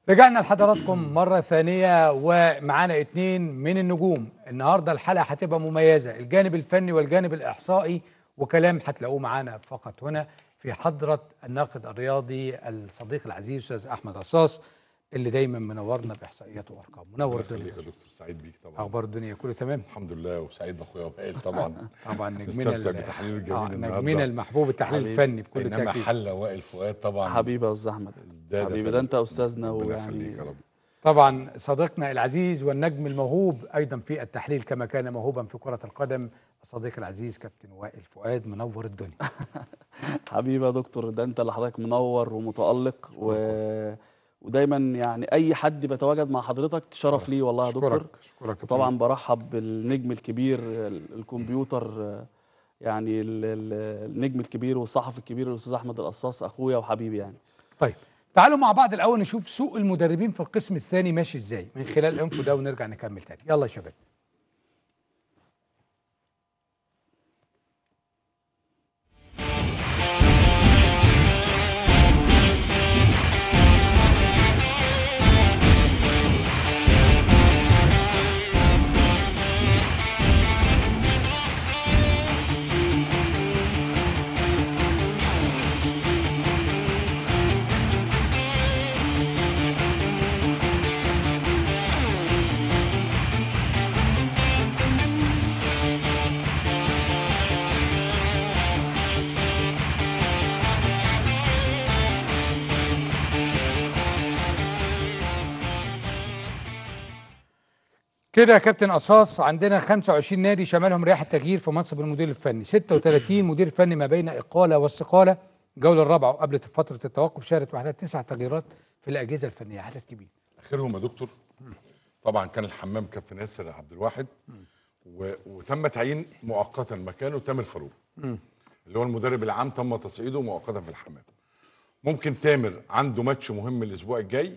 رجعنا لحضراتكم مرة ثانية ومعانا اتنين من النجوم النهاردة الحلقة هتبقى مميزة الجانب الفني والجانب الإحصائي وكلام هتلاقوه معانا فقط هنا في حضرة الناقد الرياضي الصديق العزيز أستاذ أحمد قصاص اللي دايما منورنا بإحصائيات وأرقام منور الله الدنيا يخليك يا دكتور سعيد بيك طبعا أخبار الدنيا كله تمام الحمد لله وسعيد باخويا وائل طبعا طبعا نجمنا نستمتع ال- بتحليل الجميل آه، النهارده نجمنا المحبوب التحليل حبيبي. الفني بكل بينما تأكيد حل وائل فؤاد طبعا حبيبي يا استاذ احمد ده- ده حبيبي ده انت تاريخ. استاذنا ربنا ويعني يخليك يا رب طبعا صديقنا العزيز والنجم الموهوب ايضا في التحليل كما كان موهوبا في كرة القدم الصديق العزيز كابتن وائل فؤاد منور الدنيا حبيبي يا دكتور ده انت اللي حضرتك منور ومتالق و... ودايما يعني اي حد بيتواجد مع حضرتك شرف لي والله يا دكتور اشكرك اشكرك يا طبعا برحب بالنجم الكبير ال- الكمبيوتر آه، يعني ال- ال- النجم الكبير والصحفي الكبير الاستاذ احمد القصاص اخويا وحبيبي يعني طيب تعالوا مع بعض الاول نشوف سوق المدربين في القسم الثاني ماشي ازاي من خلال الانفو ده ونرجع نكمل تاني يلا يا شباب كده يا كابتن قصاص عندنا 25 نادي شمالهم رياح التغيير في منصب المدير الفني 36 مدير فني ما بين اقاله واستقاله الجوله الرابعه وقبل فتره التوقف شهدت وحدها تسع تغييرات في الاجهزه الفنيه عدد كبير اخرهم يا دكتور طبعا كان الحمام كابتن ياسر عبد الواحد و... وتم تعيين مؤقتا مكانه تامر فاروق اللي هو المدرب العام تم تصعيده مؤقتا في الحمام ممكن تامر عنده ماتش مهم الاسبوع الجاي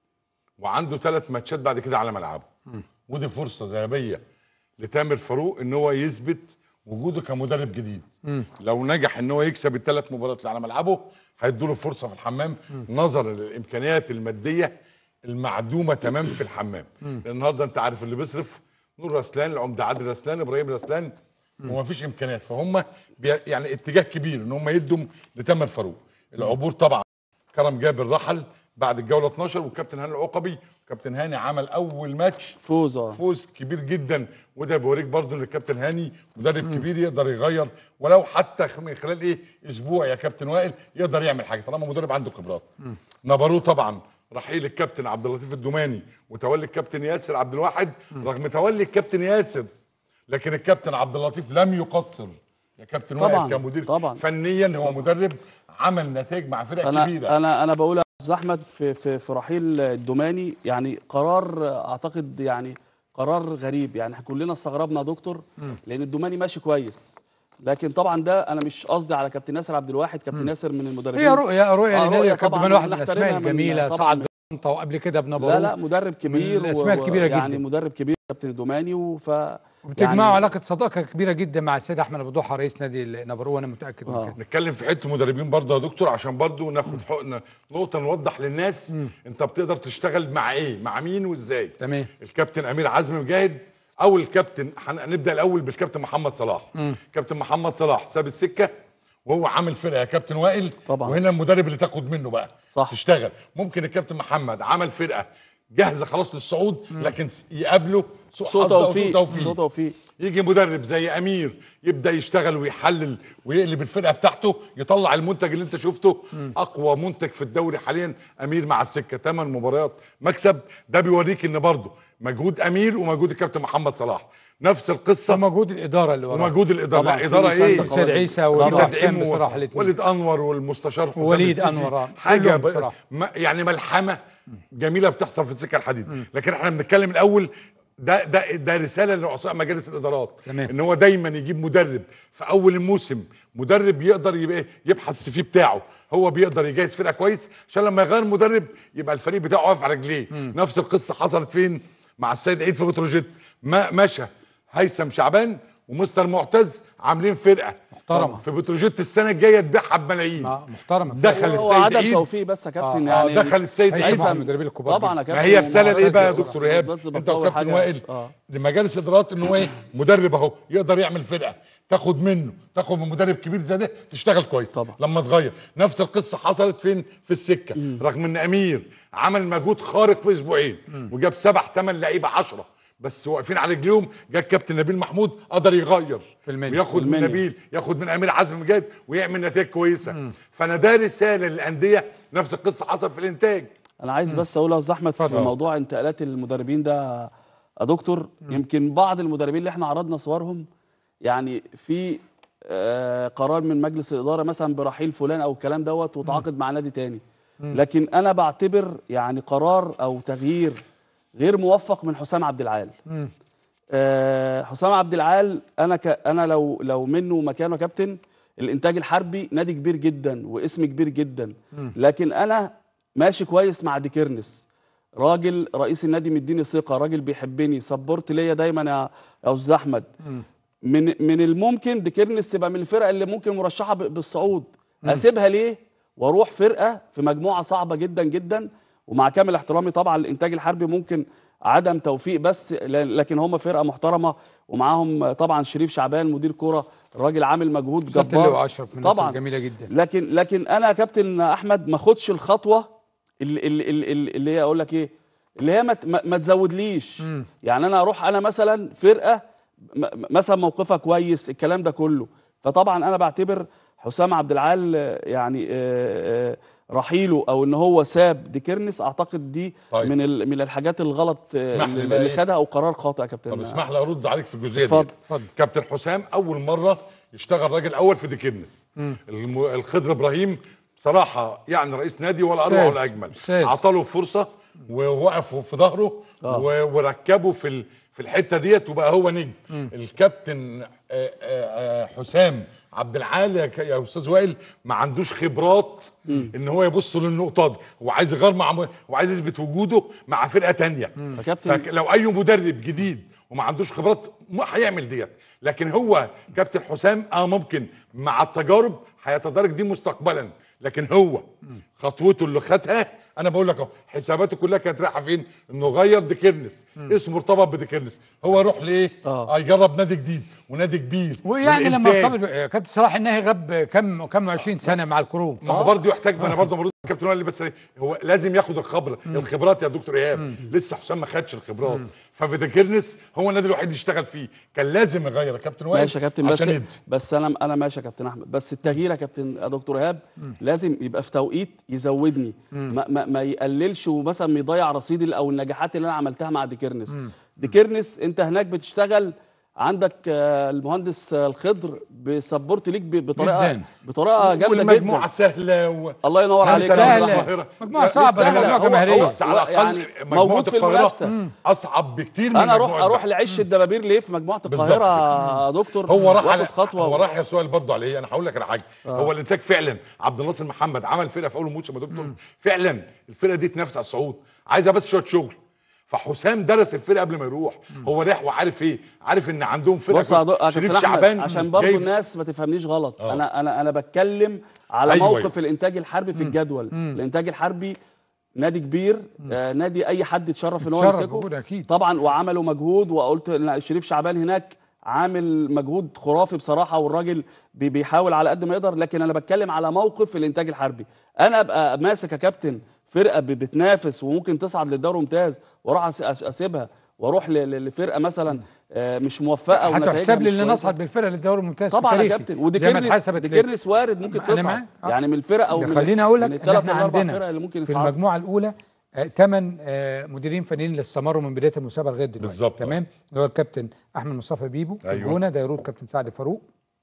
وعنده ثلاث ماتشات بعد كده على ملعبه ودي فرصه ذهبيه لتامر فاروق ان هو يثبت وجوده كمدرب جديد لو نجح ان هو يكسب الثلاث مباريات اللي على ملعبه هيدوا له فرصه في الحمام نظرا للامكانيات الماديه المعدومه تمام في الحمام لان النهارده انت عارف اللي بيصرف نور رسلان العمده عادل رسلان ابراهيم رسلان ومفيش امكانيات فهم بي يعني اتجاه كبير ان هم يدوا لتامر فاروق العبور طبعا كرم جابر رحل بعد الجوله 12 والكابتن هاني العقبي كابتن هاني عمل اول ماتش فوز اه فوز كبير جدا وده بيوريك برضه ان الكابتن هاني مدرب كبير يقدر يغير ولو حتى خ- من خلال ايه اسبوع يا كابتن وائل يقدر يعمل حاجه طالما مدرب عنده خبرات نبروه طبعا رحيل الكابتن عبد اللطيف الدوماني وتولي الكابتن ياسر عبد الواحد رغم تولي الكابتن ياسر لكن الكابتن عبد اللطيف لم يقصر يا كابتن طبعاً، وائل كمدير طبعاً. فنيا هو مدرب عمل نتائج مع فرق انا كبيره انا انا بقول يا استاذ احمد في في في رحيل الدوماني يعني قرار اعتقد يعني قرار غريب يعني احنا كلنا استغربنا يا دكتور لان الدوماني ماشي كويس لكن طبعا ده انا مش قصدي على كابتن ياسر عبد الواحد كابتن ياسر من المدربين هي رؤيه رؤيه آه، لنادي رؤية كابتن طبعاً جمال واحد من نحترمها الاسماء من- الجميله طبعاً صعد من- بطنطا وقبل كده بنبروه لا لا مدرب كبير الأسماء الكبيرة يعني جداً. مدرب كبير كابتن الدوماني وف وبتجمعوا يعني علاقه صداقه كبيره جدا مع السيد احمد ابو ضحى رئيس نادي نبروه وانا متاكد من آه. كده نتكلم في حته مدربين برضه يا دكتور عشان برضه ناخد حقنا نقطه نوضح للناس انت بتقدر تشتغل مع ايه مع مين وازاي تمام. الكابتن امير عزمي مجاهد او الكابتن هن- هنبدا الاول بالكابتن محمد صلاح كابتن محمد صلاح ساب السكه وهو عامل فرقه يا كابتن وائل طبعاً. وهنا المدرب اللي تاخد منه بقى صح. تشتغل ممكن الكابتن محمد عمل فرقه جاهزه خلاص للصعود لكن يقابله سوء سوء حظ أو توفيق سوء توفيق يجي مدرب زي امير يبدا يشتغل ويحلل ويقلب الفرقه بتاعته يطلع المنتج اللي انت شفته اقوى منتج في الدوري حاليا امير مع السكه ثمان مباريات مكسب ده بيوريك ان برضه مجهود امير ومجهود الكابتن محمد صلاح نفس القصه ومجهود الاداره اللي وراه ومجهود الاداره طبعاً لا في اداره مساندة ايه قوية سيد عيسى في وحسام تدعيم بصراحه الاثنين وليد انور والمستشار حسام ووليد السيسي. أنور، آه. حاجه كلهم ب... بصراحة. ما يعني ملحمه جميله بتحصل في السكه الحديد لكن احنا بنتكلم الاول ده ده ده رساله لرؤساء مجالس الادارات تمام. ان هو دايما يجيب مدرب في اول الموسم مدرب يقدر يبقى يبحث السي في بتاعه هو بيقدر يجهز فرقه كويس عشان لما يغير مدرب يبقى الفريق بتاعه واقف على رجليه نفس القصه حصلت فين مع السيد عيد في بتروجيت ما مشى هيثم شعبان ومستر معتز عاملين فرقه محترمة. في بتروجيت السنه الجايه تبيعها بملايين ما- محترمه دخل هو السيد عدم عيد توفيق بس يا كابتن آه، اه يعني دخل السيد هيثم عيد محمد المدربين الكبار طبعا دي. يا كابتن ما هي رساله لايه بقى يا ومعتز دكتور ايهاب بس انت بتطور وكابتن حاجة. وائل اه لمجالس ادارات ان هو ايه مدرب اهو يقدر يعمل فرقه تاخد منه تاخد من مدرب كبير زي ده تشتغل كويس طبعا. لما تغير نفس القصه حصلت فين في السكه رغم ان امير عمل مجهود خارق في اسبوعين وجاب سبع ثمان لعيبه عشرة بس واقفين على رجليهم جه الكابتن نبيل محمود قدر يغير في المنيو. وياخد من المنيو. نبيل ياخد من امير عزمي مجاهد ويعمل نتائج كويسه فانا ده رساله للانديه نفس القصه حصل في الانتاج انا عايز بس اقول يا استاذ احمد في اتفضل. موضوع انتقالات المدربين ده يا دكتور يمكن بعض المدربين اللي احنا عرضنا صورهم يعني في آه، قرار من مجلس الاداره مثلا برحيل فلان او الكلام دوت وتعاقد مع نادي تاني لكن انا بعتبر يعني قرار او تغيير غير موفق من حسام عبد العال آه، حسام عبد العال انا ك... انا لو لو منه مكانه كابتن الانتاج الحربي نادي كبير جدا واسم كبير جدا لكن انا ماشي كويس مع ديكيرنس راجل رئيس النادي مديني ثقه راجل بيحبني سبورت ليا دايما يا يا استاذ احمد من من الممكن ديكيرنس تبقى من الفرق اللي ممكن مرشحه ب- بالصعود اسيبها ليه واروح فرقه في مجموعه صعبه جدا جدا ومع كامل احترامي طبعا الانتاج الحربي ممكن عدم توفيق بس ل- لكن هم فرقه محترمه ومعاهم طبعا شريف شعبان مدير كوره راجل عامل مجهود سيادة اللواء جبار اشرف من الناس طبعا الجميله جدا لكن لكن انا يا كابتن احمد ما اخدش الخطوه اللي اللي, اللي, اللي هي اقول لك ايه اللي هي ما, ت- ما, ما تزودليش يعني انا اروح انا مثلا فرقه م- م- مثلا موقفها كويس الكلام ده كله فطبعا انا بعتبر حسام عبد العال آه، يعني آه، آه، رحيله او ان هو ساب ديكيرنس اعتقد دي طيب. من ال- من الحاجات الغلط آه، اسمح لي اللي, بقى اللي إيه؟ خدها او قرار خاطئ يا كابتن طب اسمح لي ارد عليك في الجزئيه اتفضل، دي اتفضل. كابتن حسام اول مره يشتغل راجل اول في ديكنس الم... الخضر ابراهيم بصراحه يعني رئيس نادي ولا اروع أستاذ، ولا اجمل أستاذ. عطاله فرصه ووقفوا في ظهره و... وركبه في ال... في الحته ديت وبقى هو نجم الكابتن آه، آه، آه، حسام عبد العال يا ك- يا استاذ وائل ما عندوش خبرات ان هو يبص للنقطه دي هو عايز يغير مع هو عايز يثبت وجوده مع فرقه تانية يا كابتن فلو اي مدرب جديد وما عندوش خبرات ما هيعمل ديت لكن هو كابتن حسام اه ممكن مع التجارب هيتدرج دي مستقبلا لكن هو خطوته اللي خدها انا بقول لك اهو حساباته كلها كانت رايحه فين انه غير ديكيرنس اسمه ارتبط بديكيرنس هو يروح ليه آه. اه يجرب نادي جديد ونادي كبير ويعني لما والإنتاج. ارتبط ب- كابتن صلاح النهي غاب كم كم 20 سنه مع الكروم ما هو برضه يحتاج ما انا برضه برد كابتن وائل بس هو لازم ياخد الخبره الخبرات يا دكتور ايهاب لسه حسام ما خدش الخبرات ففي كيرنس هو النادي الوحيد اللي اشتغل فيه كان لازم يغير يا كابتن وائل ماشي يا كابتن بس عشان يدي بس انا انا ماشي يا كابتن احمد بس التغيير يا كابتن يا دكتور ايهاب لازم يبقى في توقيت يزودني ما, ما, ما يقللش ومثلا يضيع رصيدي او النجاحات اللي انا عملتها مع ديكيرنس ديكيرنس انت هناك بتشتغل عندك آه، المهندس آه، الخضر بيسبورت ليك ب- بطريقه جداً. بطريقه جامده والمجموعه جدا سهله و... الله ينور لا، عليك يا سهلة. أستاذ أحمد. القاهرة. مجموعة لا، صعبة، مش سهلة. مجموعة هو- جماهيرية. بس على هو الاقل يعني مجموعه موجود في القاهره المنافسة. اصعب بكتير من انا اروح مجموعة اروح البحر. لعش الدبابير ليه في مجموعه بالظبط القاهره يا دكتور هو راح واخد على خطوه هو راح يا سؤال برضه على ايه انا هقول لك على حاجه هو الانتاج فعلا عبد الناصر محمد عمل فرقه في اول موسم يا دكتور فعلا الفرقه دي تنافس على الصعود عايزه بس شويه شغل فحسام درس الفرقه قبل ما يروح هو رايح وعارف ايه عارف ان عندهم فرقه بص يا دو- يا كويسة. كابتن شريف أحمد، شعبان عشان برضو جايب- الناس ما تفهمنيش غلط انا انا انا بتكلم على أيوة، موقف أيوة. الانتاج الحربي في الجدول الانتاج الحربي نادي كبير آه نادي اي حد يتشرف ان هو يتشرف يمسكه بوجوده أكيد. طبعا وعملوا مجهود وقلت إن شريف شعبان هناك عامل مجهود خرافي بصراحه والراجل بي- بيحاول على قد ما يقدر لكن انا بتكلم على موقف الانتاج الحربي انا ابقى ماسك يا كابتن فرقه ب- بتنافس وممكن تصعد للدوري الممتاز واروح أس- أس- اسيبها واروح ل- ل- لفرقه مثلا آه، مش موفقه ونتائجها هتحسب لي مش ان كويسة. نصعد بالفرقه للدوري الممتاز في طبعا يا تاريخي. كابتن زي ما وديكيرنس اتحسبت ليه. ديكيرنس وارد ممكن أنا تصعد معاك. آه. يعني من الفرق او ده من خليني اقول لك من ان الثلاث احنا الاربع عندنا فرق اللي ممكن في يصعدوا المجموعه الاولى ثمان مديرين فنيين اللي استمروا من بدايه المسابقه لغايه دلوقتي بالظبط. تمام اللي هو الكابتن احمد مصطفى بيبو في أيوة. الجونه ده يرود كابتن سعد فاروق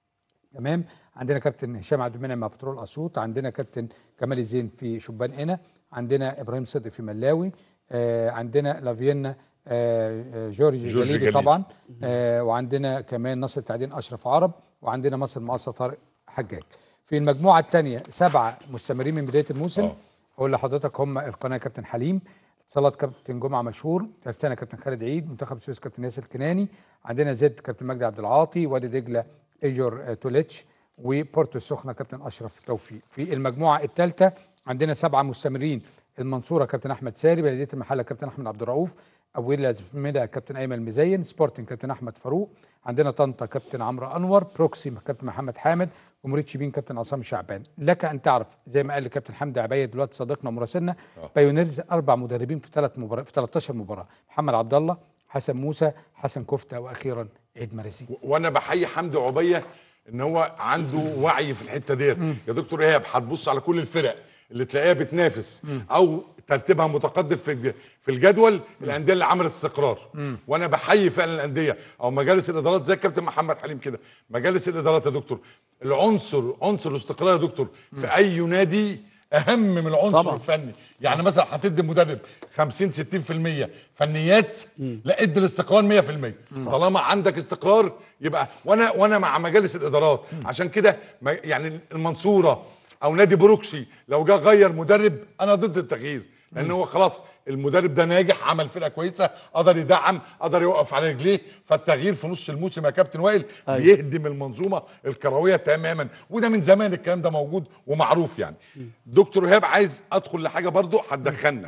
تمام عندنا كابتن هشام عبد المنعم مع بترول اسيوط عندنا كابتن كمال الزين في شبان قنا عندنا ابراهيم صدقي في ملاوي آه عندنا لافينا آه آه، جورج جورج جليدي جليدي. طبعا آه وعندنا كمان نصر التعدين اشرف عرب وعندنا مصر المقاصه طارق حجاج في المجموعه الثانيه سبعه مستمرين من بدايه الموسم آه. اقول لحضرتك هم القناه كابتن حليم اتصالات كابتن جمعه مشهور ترسانه كابتن خالد عيد منتخب السويس كابتن ياسر الكناني عندنا زد كابتن مجدي عبد العاطي وادي دجله ايجور آه، توليتش وبورتو السخنه كابتن اشرف توفيق في المجموعه الثالثه عندنا سبعه مستمرين المنصوره كابتن احمد ساري بلديه المحله كابتن احمد عبد الرؤوف اويلا زميدا كابتن ايمن المزين سبورتنج كابتن احمد فاروق عندنا طنطا كابتن عمرو انور بروكسي كابتن محمد حامد ومريد شبين كابتن عصام شعبان لك ان تعرف زي ما قال لي كابتن حمدي عبيد دلوقتي صديقنا ومراسلنا بايونيرز اربع مدربين في ثلاث مباريات في 13 مباراه محمد عبد الله حسن موسى حسن كفته واخيرا عيد مراسي وانا بحيي حمدي عبيه ان هو عنده وعي في الحته ديت يا دكتور ايهاب هتبص على كل الفرق اللي تلاقيها بتنافس او ترتيبها متقدم في الج- في الجدول الانديه اللي عملت استقرار وانا بحيي فعلا الانديه او مجالس الادارات زي الكابتن محمد حليم كده مجالس الادارات يا دكتور العنصر عنصر الاستقرار يا دكتور في اي نادي اهم من العنصر طبعا. الفني يعني مثلا هتدي مدرب 50 60% فنيات لا ادي الاستقرار 100% طالما عندك استقرار يبقى وانا وانا مع مجالس الادارات عشان كده ما- يعني المنصوره او نادي بروكسي لو جه غير مدرب انا ضد التغيير لان هو خلاص المدرب ده ناجح عمل فرقه كويسه قدر يدعم قدر يوقف على رجليه فالتغيير في نص الموسم يا كابتن وائل أيوة. بيهدم المنظومه الكرويه تماما وده من زمان الكلام ده موجود ومعروف يعني دكتور ايهاب عايز ادخل لحاجه برضو هتدخلنا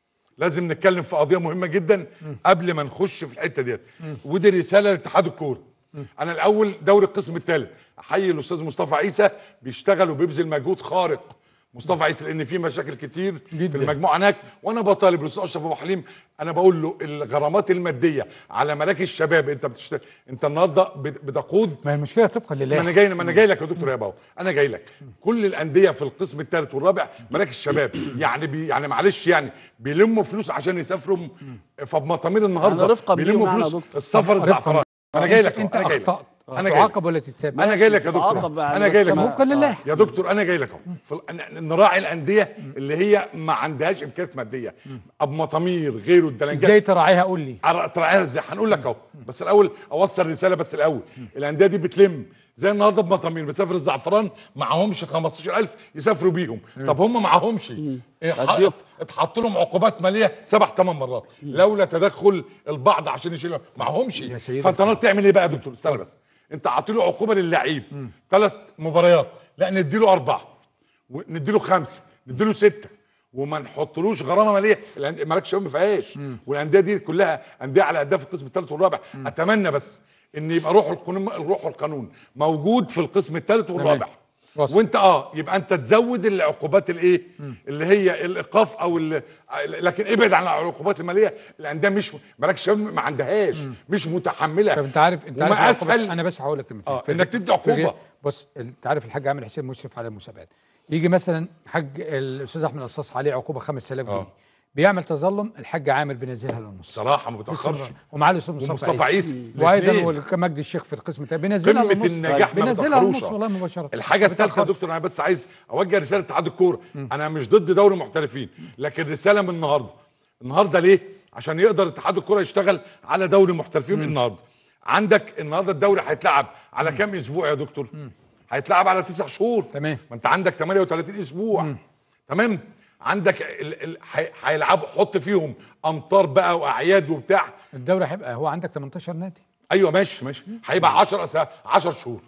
لازم نتكلم في قضيه مهمه جدا قبل ما نخش في الحته ديت ودي رساله لاتحاد الكوره انا الاول دوري القسم الثالث احيي الاستاذ مصطفى عيسى بيشتغل وبيبذل مجهود خارق مصطفى عيسى لان في مشاكل كتير جداً. في المجموعه هناك وانا بطالب الاستاذ اشرف ابو حليم انا بقول له الغرامات الماديه على مراكز الشباب انت بتشت... انت النهارده بت- بتقود ما هي المشكله طبقا ما انا لله جاي ما انا جاي لك يا دكتور يا باو انا جاي لك كل الانديه في القسم الثالث والرابع مراكز الشباب يعني بي يعني معلش يعني بيلموا فلوس عشان يسافروا فبمطامير النهارده يعني رفقة بيهم بيلموا يعني يا فلوس دكتور. السفر رفقاً. الزعفران انا جاي لك انت انا جاي لك اخطات انا جاي لك تعاقب ولا تتساب انا جاي لك يا تعاقب دكتور يعني انا جاي لك بس أهو. وفقا لله يا دكتور انا جاي لك اهو فال- ن- نراعي الانديه اللي هي ما عندهاش امكانيات ماديه ابو مطامير غيره الدلنجات ازاي تراعيها قول لي أر- تراعيها ازاي هنقول لك اهو بس الاول اوصل رساله بس الاول الانديه دي بتلم زي النهارده بمطامين بتسافر الزعفران معهمش 15000 يسافروا بيهم طب هم معهمش إيه، ح- أديهم. اتحط لهم عقوبات ماليه سبع ثمان مرات لولا تدخل البعض عشان يشيلوا معهمش يا سيدي فانت النهارده تعمل ايه بقى يا دكتور استنى بس انت عاطي له عقوبه للعيب ثلاث مباريات لا نديله اربعه ونديله خمسه نديله سته وما نحطلوش غرامه ماليه الأندية- مراكز الشباب ما فيهاش والانديه دي كلها انديه على قدها في القسم الثالث والرابع اتمنى بس ان يبقى روح القانون روح القانون موجود في القسم الثالث والرابع وصل. وانت اه يبقى انت تزود العقوبات الايه اللي هي الايقاف او ال- لكن ابعد عن العقوبات الماليه الانديه مش مراكز الشباب ما عندهاش مش متحمله طب انت عارف انت عارف وما العقوبات- اسهل انا بس هقول لك كلمتين آه، في- إنك تدي في- عقوبة. بص انت عارف الحاج عامر حسين مشرف على المسابقات يجي مثلا حاج الاستاذ احمد قصاص عليه عقوبه 5000 جنيه آه. بيعمل تظلم الحاج عامر بينزلها للنص صراحه ما بتاخرش ومعاه الاستاذ مصطفى, ومصطفى عيسي وايضا الاتنين. ومجدي الشيخ في القسم الثاني بينزلها قمه للنص النجاح ما بينزلها للنص بتاخروش والله مباشره الحاجه ما الثالثه يا بتأخرش. دكتور انا بس عايز اوجه رساله اتحاد الكوره انا مش ضد دوري محترفين لكن رساله من النهارده النهارده ليه عشان يقدر اتحاد الكوره يشتغل على دوري محترفين النهارده عندك النهارده الدوري هيتلعب على كام اسبوع يا دكتور هيتلعب على تسع شهور تمام. ما انت عندك 38 اسبوع تمام عندك ال- ال- هي- هيلعبوا حط فيهم امطار بقى واعياد وبتاع الدوري هيبقى هو عندك 18 نادي ايوه ماشي ماشي هيبقى 10 10 شهور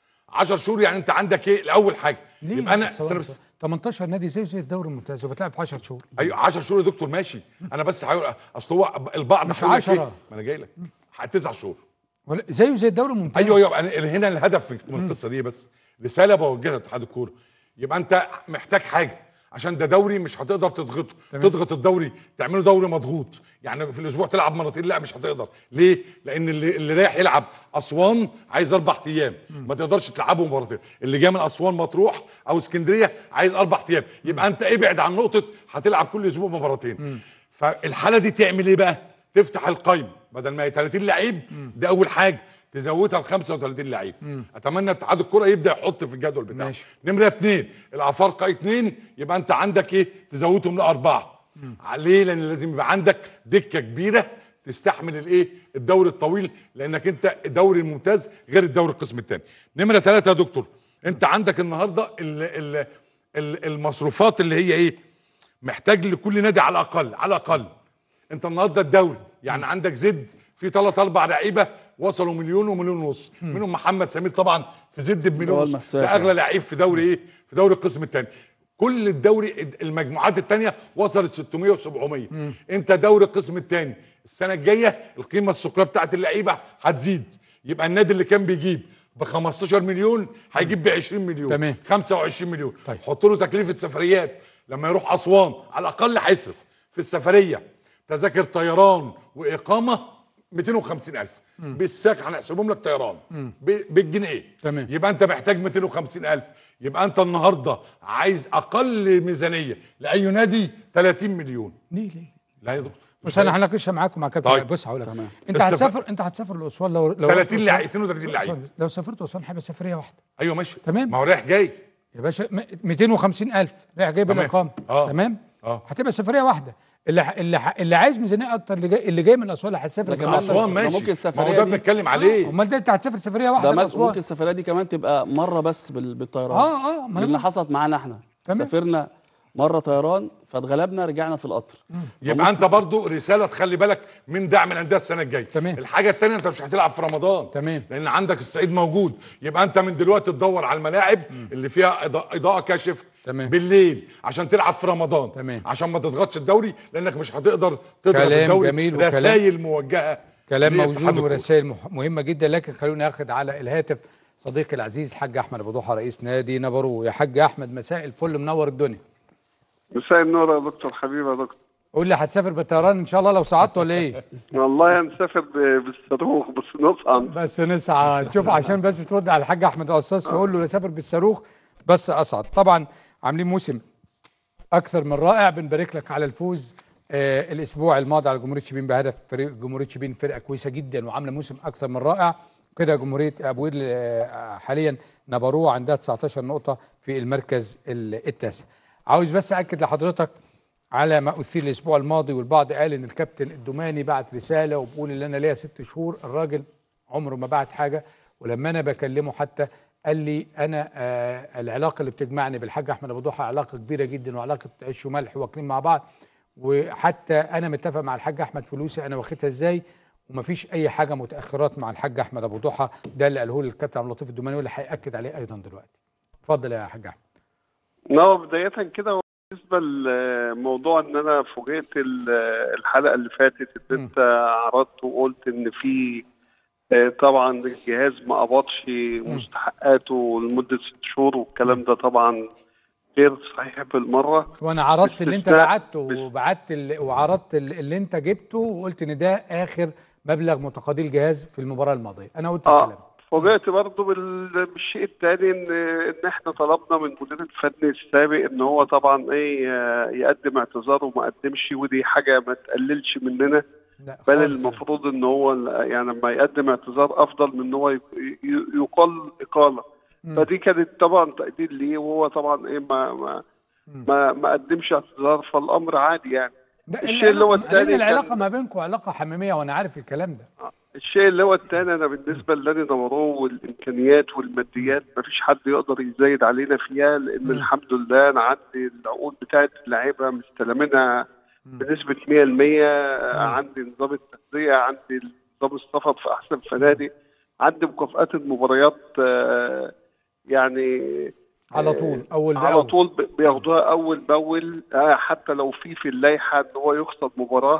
10 شهور يعني انت عندك ايه الاول حاجه ليه يبقى انا ثواني استنى بس 18 نادي زي زي الدوري الممتاز وبتلعب في 10 شهور ايوه 10 شهور يا دكتور ماشي انا بس هيقول اصل هو البعض مش هيقول لك 10. إيه؟ ما انا جاي لك تسع شهور ولا- زيه زي الدوري الممتاز ايوه ايوه أنا هنا الهدف من القصه دي بس رساله بوجهها لاتحاد الكوره يبقى انت محتاج حاجه عشان ده دوري مش هتقدر تضغطه تضغط الدوري تعمله دوري مضغوط يعني في الاسبوع تلعب مرتين لا مش هتقدر ليه لان اللي, اللي رايح يلعب اسوان عايز اربع ايام ما تقدرش تلعبه مرتين اللي جاي من اسوان مطروح او اسكندريه عايز اربع ايام يبقى انت ابعد عن نقطه هتلعب كل اسبوع مباراتين فالحاله دي تعمل ايه بقى تفتح القايمه بدل ما هي 30 لعيب ده اول حاجه تزودها ل 35 لعيب اتمنى اتحاد الكره يبدا يحط في الجدول بتاعه ماشي. نمره اثنين الافارقه اثنين يبقى انت عندك ايه تزودهم لاربعه ليه لان لازم يبقى عندك دكه كبيره تستحمل الايه الدوري الطويل لانك انت الدوري الممتاز غير الدوري القسم الثاني نمره ثلاثه يا دكتور انت عندك النهارده ال ال ال المصروفات اللي هي ايه محتاج لكل نادي على الاقل على الاقل انت النهارده الدوري يعني عندك زد في ثلاث اربع لعيبه وصلوا مليون ومليون ونص منهم محمد سمير طبعا في زد بمليون هو ونص المساك ده اغلى لعيب في دوري ايه في دوري القسم الثاني كل الدوري المجموعات الثانيه وصلت 600 و700 انت دوري القسم الثاني السنه الجايه القيمه السوقيه بتاعت اللعيبه هتزيد يبقى النادي اللي كان بيجيب ب 15 مليون هيجيب ب 20 مليون تمام. 25 مليون طيب. حط له تكلفه سفريات لما يروح اسوان على الاقل هيصرف في السفريه تذاكر طيران واقامه 250000 بالساك هنحسبهم لك طيران ب- بالجنيه تمام. يبقى انت محتاج 250000 يبقى انت النهارده عايز اقل ميزانيه لاي نادي 30 مليون ليه ليه لا يا دكتور بس انا هناقشها معاكم مع كابتن طيب. بص هقول لك تمام. انت السفر- هتسافر انت هتسافر لاسوان لو لو 30 رحت لعيب أسوان- 32 لعيب لو سافرت اسوان هيبقى سفريه واحده ايوه ماشي تمام. ما هو رايح جاي يا باشا م- 250000 رايح جايب تمام. الاقامه آه. تمام آه. هتبقى سفريه واحده اللي ح- اللي ح- اللي عايز ميزانيه اكتر اللي جاي اللي جاي من اسوان اللي هيسافر ده كمان كمان اسوان ده ماشي ممكن ما هو السفرية ده دي- بنتكلم عليه امال ده انت هتسافر سفريه واحده ده ممكن لاسوان ممكن السفريه دي كمان تبقى مره بس بال- بالطيران اه اه ما لان أنا حصلت معانا احنا تمام. سافرنا مره طيران فاتغلبنا رجعنا في القطر يبقى انت برضو رساله تخلي بالك من دعم الانديه السنه الجايه تمام. الحاجه الثانيه انت مش هتلعب في رمضان تمام. لان عندك الصعيد موجود يبقى انت من دلوقتي تدور على الملاعب اللي فيها إضاءة- اضاءه كاشفه تمام. بالليل عشان تلعب في رمضان تمام. عشان ما تضغطش الدوري لانك مش هتقدر تضغط كلام الدوري جميل وكلام- رسائل موجهه كلام لاتحاد موزون الكورة. ورسائل مح- مهمه جدا لكن خلوني اخد على الهاتف صديقي العزيز الحاج احمد ابو ضحى رئيس نادي نبرو يا حاج احمد مساء الفل منور الدنيا مساء النور يا دكتور حبيبي يا دكتور قول لي هتسافر بالطيران ان شاء الله لو صعدت ولا ايه والله هنسافر ب- بالصاروخ بس نصعد بس نسعى شوف عشان بس ترد على الحاج احمد القصاص تقول له سافر بالصاروخ بس اصعد طبعا عاملين موسم اكثر من رائع بنبارك لك على الفوز آه الاسبوع الماضي على جمهوريه شبين بهدف فريق جمهوريه شبين فرقه كويسه جدا وعامله موسم اكثر من رائع كده جمهوريه ابو قير آه حاليا نبروه عندها 19 نقطه في المركز ال- التاسع عاوز بس اكد لحضرتك على ما اثير الاسبوع الماضي والبعض قال ان الكابتن الدوماني بعت رساله وبقول ان انا ليا ست شهور الراجل عمره ما بعت حاجه ولما انا بكلمه حتى قال لي انا آه العلاقه اللي بتجمعني بالحاج احمد ابو ضحى علاقه كبيره جدا وعلاقه عيش وملح واكلين مع بعض وحتى انا متفق مع الحاج احمد فلوسي انا واخدها ازاي ومفيش اي حاجه متاخرات مع الحاج احمد ابو ضحى ده اللي قاله لي الكابتن عبد اللطيف الدوماني واللي هياكد عليه ايضا دلوقتي اتفضل يا حاج احمد نعم بداية كده بالنسبة لموضوع ان انا فوجئت ال- الحلقة اللي فاتت ان انت عرضت وقلت ان في آه، طبعا الجهاز ما قبضش مستحقاته لمدة ست شهور والكلام ده طبعا غير صحيح بالمرة وانا عرضت اللي انت باستثناء- بعته بس- وبعت ال- وعرضت ال- اللي انت جبته وقلت ان ده اخر مبلغ متقاضي الجهاز في المباراه الماضيه انا قلت الكلام اه فوجئت برضه بال- بالشيء الثاني ان ان احنا طلبنا من المدير الفني السابق ان هو طبعا ايه آه، يقدم اعتذار وما قدمش ودي حاجه ما تقللش مننا لا بل خالص. المفروض ان هو ال- يعني لما يقدم اعتذار افضل من ان هو ي- ي- يقال اقاله فدي كانت طبعا تقدير ليه وهو طبعا ايه ما ما ما, ما قدمش اعتذار فالامر عادي يعني ده الشيء اللي هو لأن الثاني العلاقه كان- ما بينكم علاقه حميميه وانا عارف الكلام ده الشيء اللي هو الثاني انا بالنسبه لنادي نمروه والامكانيات والماديات ما فيش حد يقدر يزايد علينا فيها لان الحمد لله انا عندي العقود بتاعت اللعيبه مستلمينها بنسبه 100% عندي نظام التغذيه عندي نظام السفر في احسن فنادق عندي مكافآت المباريات آه، يعني على طول اول على باول طول ب- بياخدوها اول باول آه، حتى لو في في اللائحه ان هو يخسر مباراه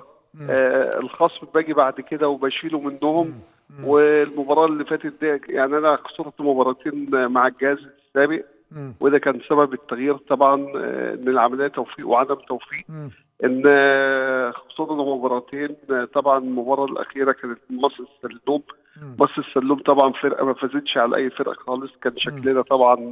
آه الخصم باجي بعد كده وبشيله منهم والمباراه اللي فاتت دي يعني انا خسرت مباراتين مع الجهاز السابق مم. وده كان سبب التغيير طبعا آه، ان العمليه توفيق وعدم توفيق مم. ان آه، خسرنا مباراتين آه، طبعا المباراه الاخيره كانت من مصر السلوم مصر السلوم طبعا فرقه ما فازتش على اي فرقه خالص كان شكلنا طبعا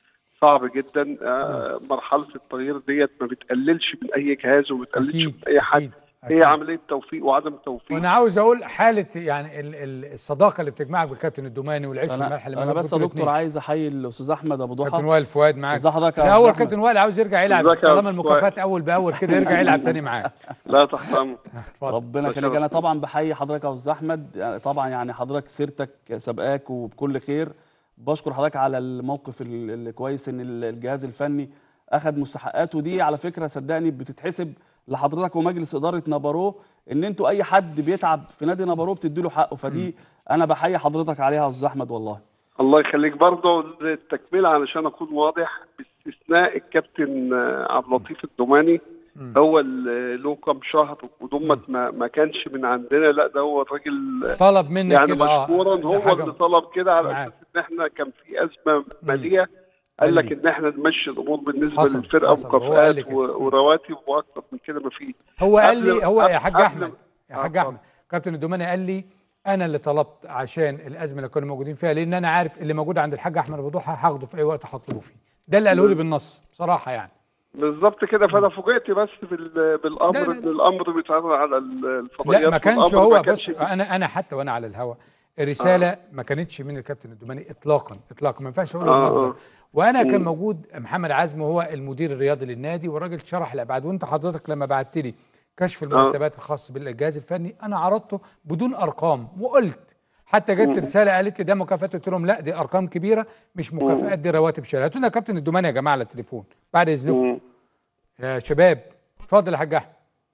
صعب جدا آه، مرحله التغيير ديت ما بتقللش من اي جهاز وما بتقللش أكيد، من اي حد أكيد، أكيد. هي عمليه توفيق وعدم توفيق وانا عاوز اقول حاله يعني ال- ال- الصداقه اللي بتجمعك بالكابتن الدوماني والعيش والملح انا اللي انا موجود بس يا انتوا دكتور الاتنين. عايز احيي الاستاذ احمد ابو كابتن ضحى وائل فؤاد معاك ازي حضرتك يا ده أستاذ اول أحمد؟ كابتن وائل عاوز يرجع يلعب ازيك يا طالما أستاذ المكافآت اول باول كده يرجع يلعب تاني معاك لا تحت امر اتفضل ربنا بشرف. يخليك انا طبعا بحيي حضرتك يا استاذ احمد يعني طبعا يعني حضرتك سيرتك سابقاك وبكل خير بشكر حضرتك على الموقف ال- الكويس ان ال- الجهاز الفني اخذ مستحقاته دي على فكره صدقني بتتحسب لحضرتك ومجلس اداره نابارو ان انتوا اي حد بيتعب في نادي نبارو بتدي له حقه فدي انا بحيي حضرتك عليها يا استاذ احمد والله الله يخليك برضه التكمله علشان اكون واضح باستثناء الكابتن آه، عبد اللطيف الدوماني هو اللي له كام شهر ودمت ما, ما كانش من عندنا لا ده هو الراجل طلب منك يعني كده آه، مشكورا دي هو حاجة اللي طلب كده على معاك. اساس ان احنا كان في ازمه ماليه قال لك ان احنا نمشي الامور بالنسبه حصل، للفرقه حصل. هو قال لي مكافآت كده. و- ورواتب واكثر من كده ما فيش هو قال قبل- لي هو يا قبل- حاج قبل- احمد يا آه، حاج اتفضل. احمد كابتن الدوماني قال لي انا اللي طلبت عشان الازمه اللي كانوا موجودين فيها لان انا عارف اللي موجود عند الحاج احمد ابو ضحى هاخده في اي وقت هطلبه فيه ده اللي قاله لي بالنص بصراحه يعني بالظبط كده فانا فوجئت بس بال- لا، بالامر لا، ان الامر بيتعرض على الفضائيات لا ما كانش والأمر هو ما بص كانش انا انا حتى وانا على الهوا الرساله ما كانتش من الكابتن الدوماني اطلاقا اطلاقا ما ينفعش اقول آه، المصدر آه. وانا كان موجود محمد عزمي هو المدير الرياضي للنادي والراجل شرح الابعاد وانت حضرتك لما بعت لي كشف المرتبات الخاص بالجهاز الفني انا عرضته بدون ارقام وقلت حتى جت لي رساله قالت لي ده مكافاه قلت لهم لا دي ارقام كبيره مش مكافآت دي رواتب شهريه هاتوا لنا كابتن الدوماني يا جماعه على التليفون بعد اذنكم مم. يا شباب اتفضل يا حاج احمد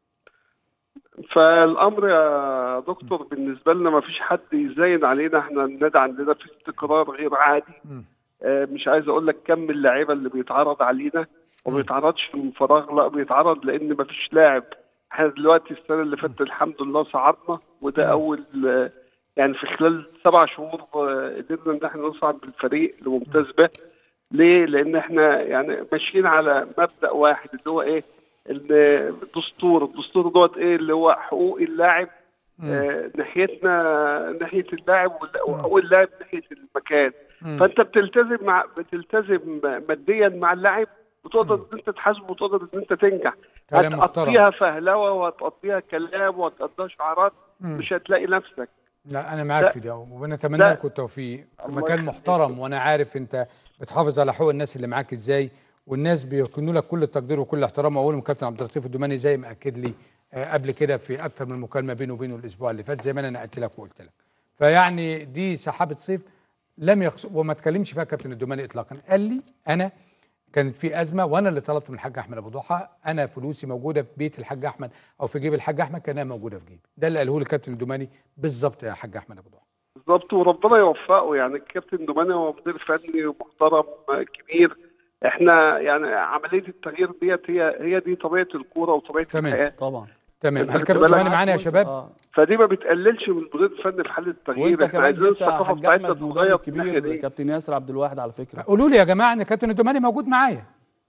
فالامر يا دكتور بالنسبه لنا ما فيش حد يزاين علينا احنا النادي عندنا في استقرار غير عادي آه، مش عايز اقول لك كم اللعيبه اللي بيتعرض علينا وما بيتعرضش من فراغ لا بيتعرض لان ما فيش لاعب احنا دلوقتي السنه اللي فاتت الحمد لله صعدنا وده اول آه، يعني في خلال سبع شهور آه، قدرنا ان احنا نصعد بالفريق لممتاز به ليه؟ لان احنا يعني ماشيين على مبدا واحد اللي هو ايه؟ الدستور، الدستور دوت ايه اللي هو حقوق اللاعب آه ناحيتنا ناحيه اللاعب وال- وحقوق اللاعب ناحيه المكان فانت بتلتزم مع بتلتزم ماديا مع اللاعب وتقدر ان انت تحاسبه وتقدر ان انت تنجح كلام محترم. هتقضيها فهلوه وهتقضيها كلام وهتقضيها شعارات مش هتلاقي نفسك لا انا معاك لا. في ده وبنتمنى لا. لكم التوفيق الله مكان يخليك. محترم وانا عارف انت بتحافظ على حقوق الناس اللي معاك ازاي والناس بيكونوا لك كل التقدير وكل الاحترام واولهم كابتن عبد اللطيف الدوماني زي ما اكد لي آه، قبل كده في اكتر من مكالمه بينه وبينه الاسبوع اللي فات زي ما انا نقلت لك وقلت لك فيعني دي سحابه صيف لم يخص وما اتكلمش فيها كابتن الدوماني اطلاقا قال لي انا كانت في ازمه وانا اللي طلبت من الحاج احمد ابو ضحى انا فلوسي موجوده في بيت الحاج احمد او في جيب الحاج احمد كانها موجوده في جيبي ده اللي قاله لي الكابتن الدوماني بالظبط يا حاج احمد ابو ضحى بالظبط وربنا يوفقه يعني الكابتن دوماني هو مدير فني محترم كبير احنا يعني عمليه التغيير ديت هي هي دي طبيعه الكوره وطبيعه تمام. الحياه طبعا تمام أنت هل خدت كابتن بالك الدوماني معانا يا وأنت- شباب آه. فدي ما بتقللش من المدير الفني في حاله التغيير وانت احنا كمان عايزين انت يا الثقافه حاج بتاعتنا احمد تتغير مدرب في الناحيه كبير دي كابتن ياسر عبد الواحد على فكره قولوا لي يا جماعه ان كابتن الدوماني موجود معايا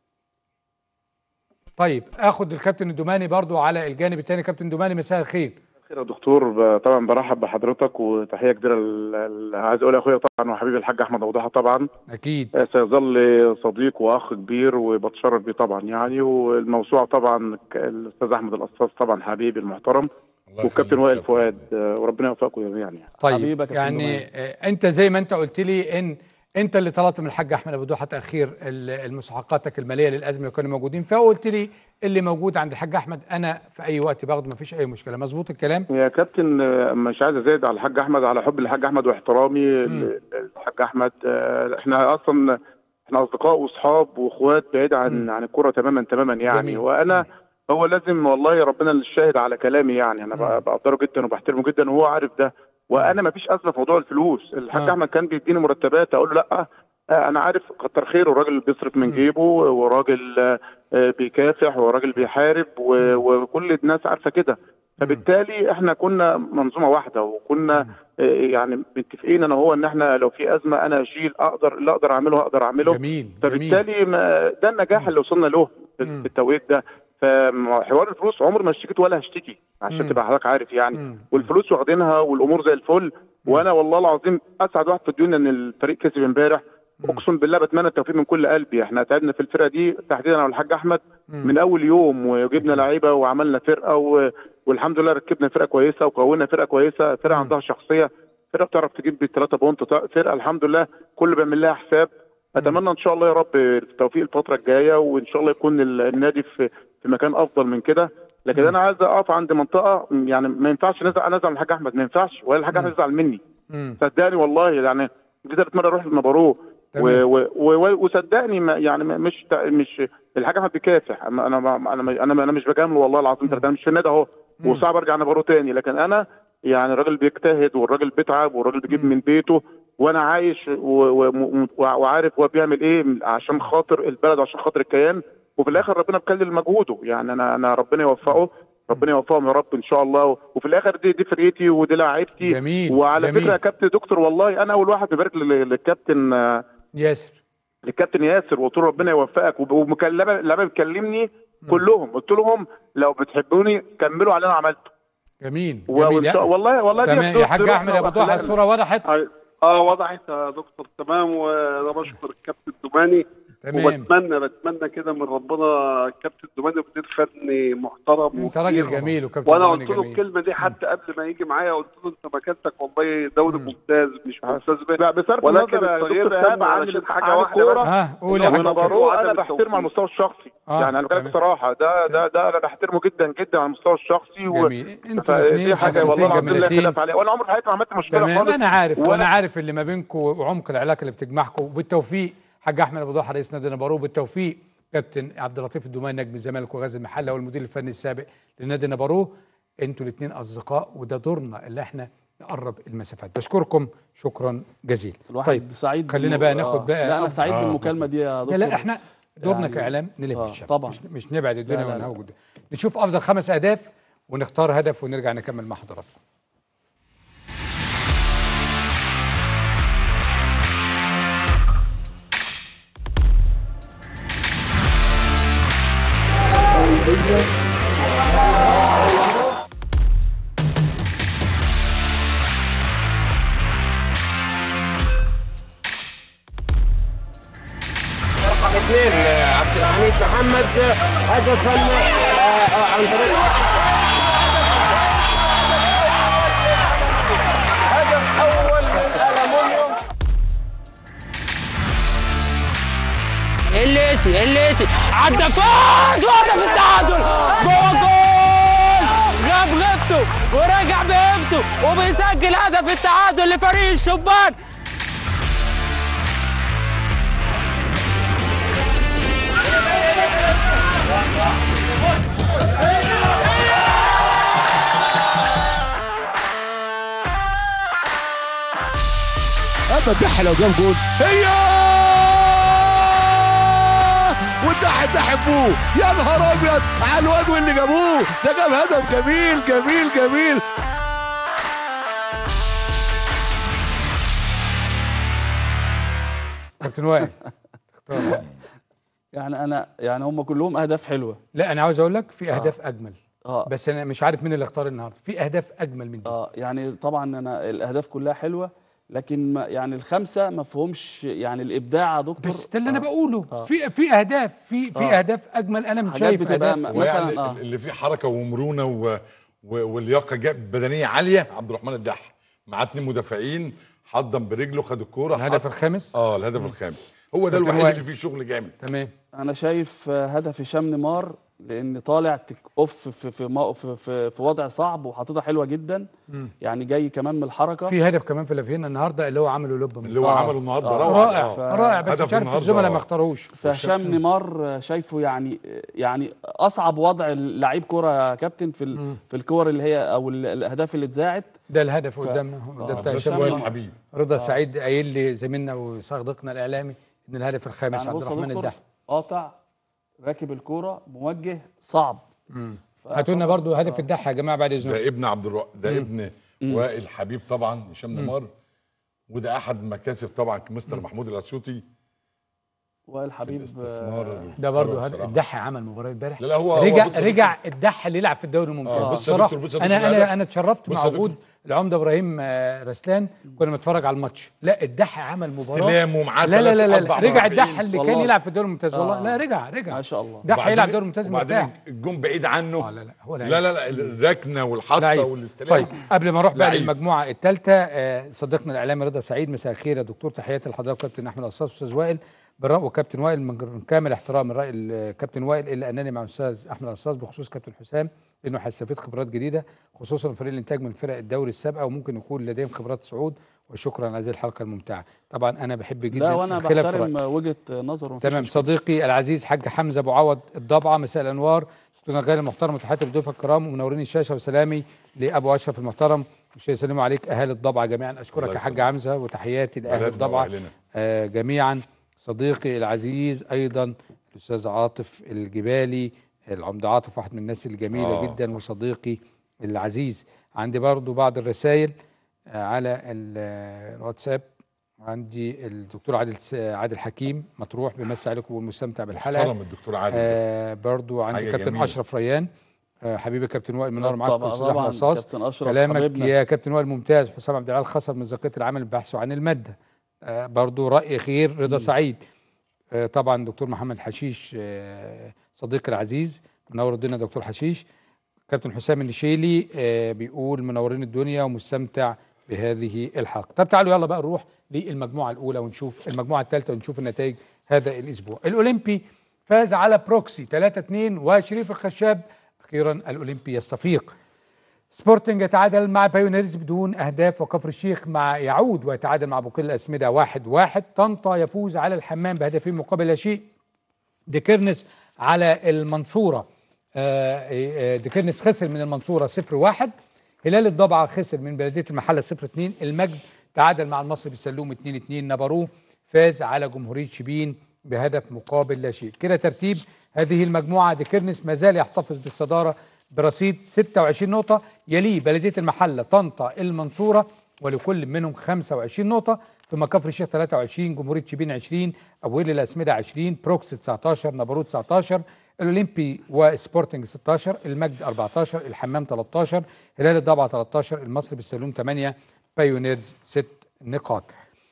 طيب اخد الكابتن الدوماني برضو على الجانب الثاني كابتن دوماني مساء الخير خير يا دكتور ب- طبعا برحب بحضرتك وتحيه كبيره ل- ل- عايز اقول لاخويا طبعا وحبيبي الحاج احمد ابو ضحى طبعا اكيد آه، سيظل صديق واخ كبير وبتشرف بيه طبعا يعني والموسوعه طبعا ك- الاستاذ احمد القصاص طبعا حبيبي المحترم الله والكابتن يخليك وائل يا فؤاد آه، وربنا يوفقكم جميعا يعني طيب حبيبك يا كابتن يعني دوماني. آه، انت زي ما انت قلت لي ان انت اللي طلبت من الحاج احمد ابو ضحى تاخير ال- المستحقاتك الماليه للازمه اللي كانوا موجودين فيها وقلت لي اللي موجود عند الحاج احمد انا في اي وقت باخده ما فيش اي مشكله مظبوط الكلام يا كابتن آه، مش عايز ازايد على الحاج احمد على حب الحاج احمد واحترامي ل- للحاج احمد آه، احنا اصلا احنا اصدقاء واصحاب واخوات بعيد عن عن الكوره تماما تماما يعني جميل. وانا هو لازم والله ربنا اللي الشاهد على كلامي يعني انا ب- بقدره جدا وبحترمه جدا وهو عارف ده وانا ما فيش ازمه في موضوع الفلوس الحاج آه. احمد كان بيديني مرتبات اقول له لا آه، انا عارف كتر خيره الراجل بيصرف من جيبه وراجل آه، آه، بيكافح وراجل بيحارب و- وكل الناس عارفه كده فبالتالي احنا كنا منظومه واحده وكنا آه، يعني متفقين انا وهو ان احنا لو في ازمه انا اشيل اقدر اللي اقدر اعمله اقدر اعمله جميل جميل فبالتالي ما ده النجاح اللي وصلنا له في مم. في التوقيت ده فحوار الفلوس عمر ما اشتكيت ولا هشتكي عشان مم. تبقى حضرتك عارف يعني مم. والفلوس واخدينها والامور زي الفل وانا والله العظيم اسعد واحد في الدنيا ان الفريق كسب امبارح اقسم بالله بتمنى التوفيق من كل قلبي احنا تعبنا في الفرقه دي تحديدا انا والحاج احمد من اول يوم وجبنا لعيبه وعملنا فرقه و... والحمد لله ركبنا فرقه كويسه وكونا فرقه كويسه فرقه عندها شخصيه فرقه بتعرف تجيب بالثلاثه بونت فرقه الحمد لله كل بيعمل لها حساب اتمنى ان شاء الله يا رب التوفيق الفتره الجايه وان شاء الله يكون ال- النادي في في مكان افضل من كده لكن انا عايز اقف عند منطقه يعني ما ينفعش نزعل نزعل من الحاج احمد ما ينفعش ولا الحاج احمد يزعل مني مم. صدقني والله يعني دي ثالث مره اروح المباراه تمام. و- و- و- وصدقني ما يعني ما- مش مش الحاج احمد بيكافح انا انا انا انا انا مش بجامله والله العظيم ثلاثة. انا مش في النادي اهو وصعب ارجع نبره تاني لكن انا يعني الراجل بيجتهد والراجل بيتعب والراجل بيجيب من بيته وانا عايش و- و- م- وعارف هو بيعمل ايه عشان خاطر البلد وعشان خاطر الكيان وفي الاخر ربنا بيكلل مجهوده يعني انا انا ربنا يوفقه ربنا يوفقهم يا رب ان شاء الله وفي الاخر دي دي فرقتي ودي لاعيبتي جميل، وعلى جميل. فكره يا كابتن دكتور والله انا اول واحد ببارك لل- للكابتن آه، ياسر للكابتن ياسر وقلت له ربنا يوفقك وب- ومكلمه لما بتكلمني كلهم قلت لهم لو بتحبوني كملوا على اللي انا عملته جميل و- جميل وإن شاء- والله والله دي تمام حدود يا حاج ظروفنا احمد ابو ضحى وأخلاقنا. الصوره وضحت اه وضحت يا دكتور تمام وانا بشكر الكابتن الدوماني تمام وبتمنى بتمنى كده من ربنا الكابتن الدوماني مدير فني محترم انت راجل وكبير. جميل وكابتن وانا دوماني قلت له جميل. الكلمه دي حتى قبل ما يجي معايا قلت له انت مكانتك والله دوري ممتاز مش ممتاز به لا بصرف ولكن النظر يا التغيير دكتور تم تم عن علشان حاجه عن واحده الكورة. بس ها قول يا إن حاج هو وانا أوكي. بروح وعدم انا بحترمه التوفيق. على المستوى الشخصي آه، يعني انا بكلمك تمام. بصراحه ده ده ده انا بحترمه جدا جدا على المستوى الشخصي و... جميل انتوا الاثنين فدي حاجه والله شخصيتين العظيم لا جميلتين خلاف عليها وانا عمري في حياتي ما عملت مشكله تمام خالص انا عارف ولا- وانا عارف اللي ما بينكم وعمق العلاقه اللي بتجمعكم وبالتوفيق حاج احمد ابو ضحى رئيس نادي نبارو بالتوفيق كابتن عبد اللطيف الدوماني نجم الزمالك وغازي المحله والمدير الفني السابق لنادي نبارو انتوا الاثنين اصدقاء وده دورنا اللي احنا نقرب المسافات بشكركم شكرا جزيلا الواحد طيب سعيد خلينا بالم- بقى آه. ناخد بقى لا انا آه. سعيد بالمكالمه دي يا لا دكتور لا احنا دورنا يعني- كاعلام نلم آه، الشباب طبعاً. مش, مش نبعد الدنيا لا، لا، لا. ونهوج نشوف افضل خمس اهداف ونختار هدف ونرجع نكمل مع حضراتكم رقم اثنين آه، عبد الحميد محمد آه، هدفا آه، آه، عن طريق هدف اول من الومنيوم الليسي الليسي عدى فات وهدف التعادل جوه جول غاب غيبته ورجع بهيبته وبيسجل هدف التعادل لفريق الشبان اما الدح لو جاب جول هي والدح تحبوه يا نهار ابيض على الواد واللي جابوه ده جاب هدف جميل جميل جميل كابتن وائل اختار يعني انا يعني هم كلهم اهداف حلوه لا انا عاوز اقول لك في اهداف اجمل اه بس انا مش عارف مين اللي اختار النهارده في اهداف اجمل من دي اه يعني طبعا انا الاهداف كلها حلوه لكن ما يعني الخمسه ما فيهمش يعني الابداع يا دكتور بس ده اللي انا آه. بقوله آه. في في اهداف في في آه. اهداف اجمل انا مش حاجات شايف بتبقى اهداف م- مثلاً، ويعني آه. اللي فيه حركه ومرونه و... و... واللياقه جا- بدنيه عاليه عبد الرحمن الدح مع اتنين مدافعين حضن برجله خد الكوره الهدف حط- الخامس اه الهدف الخامس هو ده كابتن الوحيد وائل. اللي فيه شغل جامد تمام انا شايف آه، هدف هشام نيمار لان طالع تك اوف في في مو- في, في, في وضع صعب وحاططها حلوه جدا يعني جاي كمان من الحركه في هدف كمان في لافينا النهارده اللي هو عمله لوب من اللي هو آه. عمله النهارده آه. روعه رائع آه. رائع بس هدف مش عارف النهاردة، الزملاء ما آه. اختاروش فهشام نيمار آه، شايفه يعني يعني اصعب وضع لعيب كوره يا كابتن في ال- في الكور اللي هي او ال- الاهداف اللي اتذاعت ده الهدف قدامنا هو ده آه. بتاع بس هشام وائل نيمار. حبيب رضا سعيد قايل لي زميلنا وصديقنا الاعلامي ان الهدف الخامس يعني عبد بص يا الرحمن دكتور الدح قاطع راكب الكوره موجه صعب هاتوا لنا برضو هدف الدح يا جماعه بعد اذنكم ده ابن عبد الرو... ده ابن وائل حبيب طبعا هشام نيمار وده احد مكاسب طبعا مستر محمود الاسيوطي وائل في حبيب الاستثمار ده برضو الكروي هدف بصراحة. الدح عمل مباراه امبارح لا لا هو هو رجع بص يا رجع الدح اللي يلعب في الدوري الممتاز آه، بص يا بصراحه دكتور، بص يا انا دكتور الهدف. انا انا اتشرفت بص مع يا وجود دكتور. العمده ابراهيم آه، رسلان كنا بنتفرج على الماتش لا الدح عمل مباراه استلام ومعاه لا لا لا, تلات لا, أربع لا رجع مدافعين. الدح اللي كان والله. يلعب في الدوري الممتاز والله آه. لا رجع رجع ما شاء الله دح وبعدين- يلعب دوري ممتاز وبعدين مرتاح الجون بعيد عنه اه لا لا هو لعيب. لا لا لا الركنه والحطه لعيب. والاستلام طيب قبل ما اروح بقى لعيب. للمجموعه الثالثه آه صديقنا الاعلامي رضا سعيد مساء الخير يا دكتور تحياتي لحضرتك كابتن احمد القصاص استاذ وائل بالرأي وكابتن وائل من كامل احترام الراي الكابتن وائل الا انني مع الاستاذ احمد القصاص بخصوص كابتن حسام لانه هيستفيد خبرات جديده خصوصا فريق الانتاج من فرق الدوري السابقه وممكن يكون لديهم خبرات صعود وشكرا على هذه الحلقه الممتعه طبعا انا بحب جدا لا وانا الخلاف في بحترم رأيي. وجهه نظره مفيش تمام مشكلة. صديقي العزيز حاج حمزه ابو عوض الضبعه مساء الانوار دكتور غالي المحترم وتحياتي للضيوف الكرام ومنورين الشاشه وسلامي لابو اشرف المحترم مش يسلموا عليك اهالي الضبعه جميعا اشكرك الله يا حاج يسلمك. حمزه وتحياتي لاهل بلدنا الضبعه وأهلنا. آه جميعا صديقي العزيز ايضا الاستاذ عاطف الجبالي العمده عاطف واحد من الناس الجميله آه، جدا صح. وصديقي العزيز عندي برضو بعض الرسائل آه، على ال- آه، الواتساب عندي الدكتور عادل س- عادل حكيم مطروح بيمسي عليكم والمستمتع بالحلقه محترم الدكتور عادل ده. آه برضو عندي حاجة كابتن جميلة. اشرف ريان آه حبيبي كابتن وائل منور معاك طبعا استاذ احمد طبعا رصاص كابتن اشرف كلامك حبيبنا يا كابتن وائل ممتاز حسام عبد العال خسر من ذاكره العمل البحث عن الماده آه برضو راي خير رضا سعيد آه طبعا دكتور محمد حشيش آه صديقي العزيز منور الدنيا دكتور حشيش كابتن حسام النشيلي آه بيقول منورين الدنيا ومستمتع بهذه الحلقه طب تعالوا يلا بقى نروح للمجموعه الاولى ونشوف المجموعه الثالثه ونشوف النتائج هذا الاسبوع الاولمبي فاز على بروكسي 3 2 وشريف الخشاب اخيرا الاولمبي يستفيق سبورتنج يتعادل مع بايونيرز بدون اهداف وكفر الشيخ مع يعود ويتعادل مع بوكيل الاسمده واحد واحد طنطا يفوز على الحمام بهدفين مقابل لا شيء ديكيرنس على المنصوره آه، آه، ديكيرنس خسر من المنصوره 0 1 هلال الضبعه خسر من بلديه المحله 0 2 المجد تعادل مع المصري بالسلوم 2 2 نبروه فاز على جمهوريه شبين بهدف مقابل لا شيء كده ترتيب هذه المجموعه ديكيرنس ما زال يحتفظ بالصداره برصيد 26 نقطه يليه بلديه المحله طنطا المنصوره ولكل منهم 25 نقطة ثم كفر الشيخ 23 جمهورية شبين 20 أبويل الأسمدة 20 بروكس 19 نبروت 19 الأولمبي وسبورتنج 16 المجد 14 الحمام 13 هلال الضبعة 13 المصري بالسلوم 8 بايونيرز 6 نقاط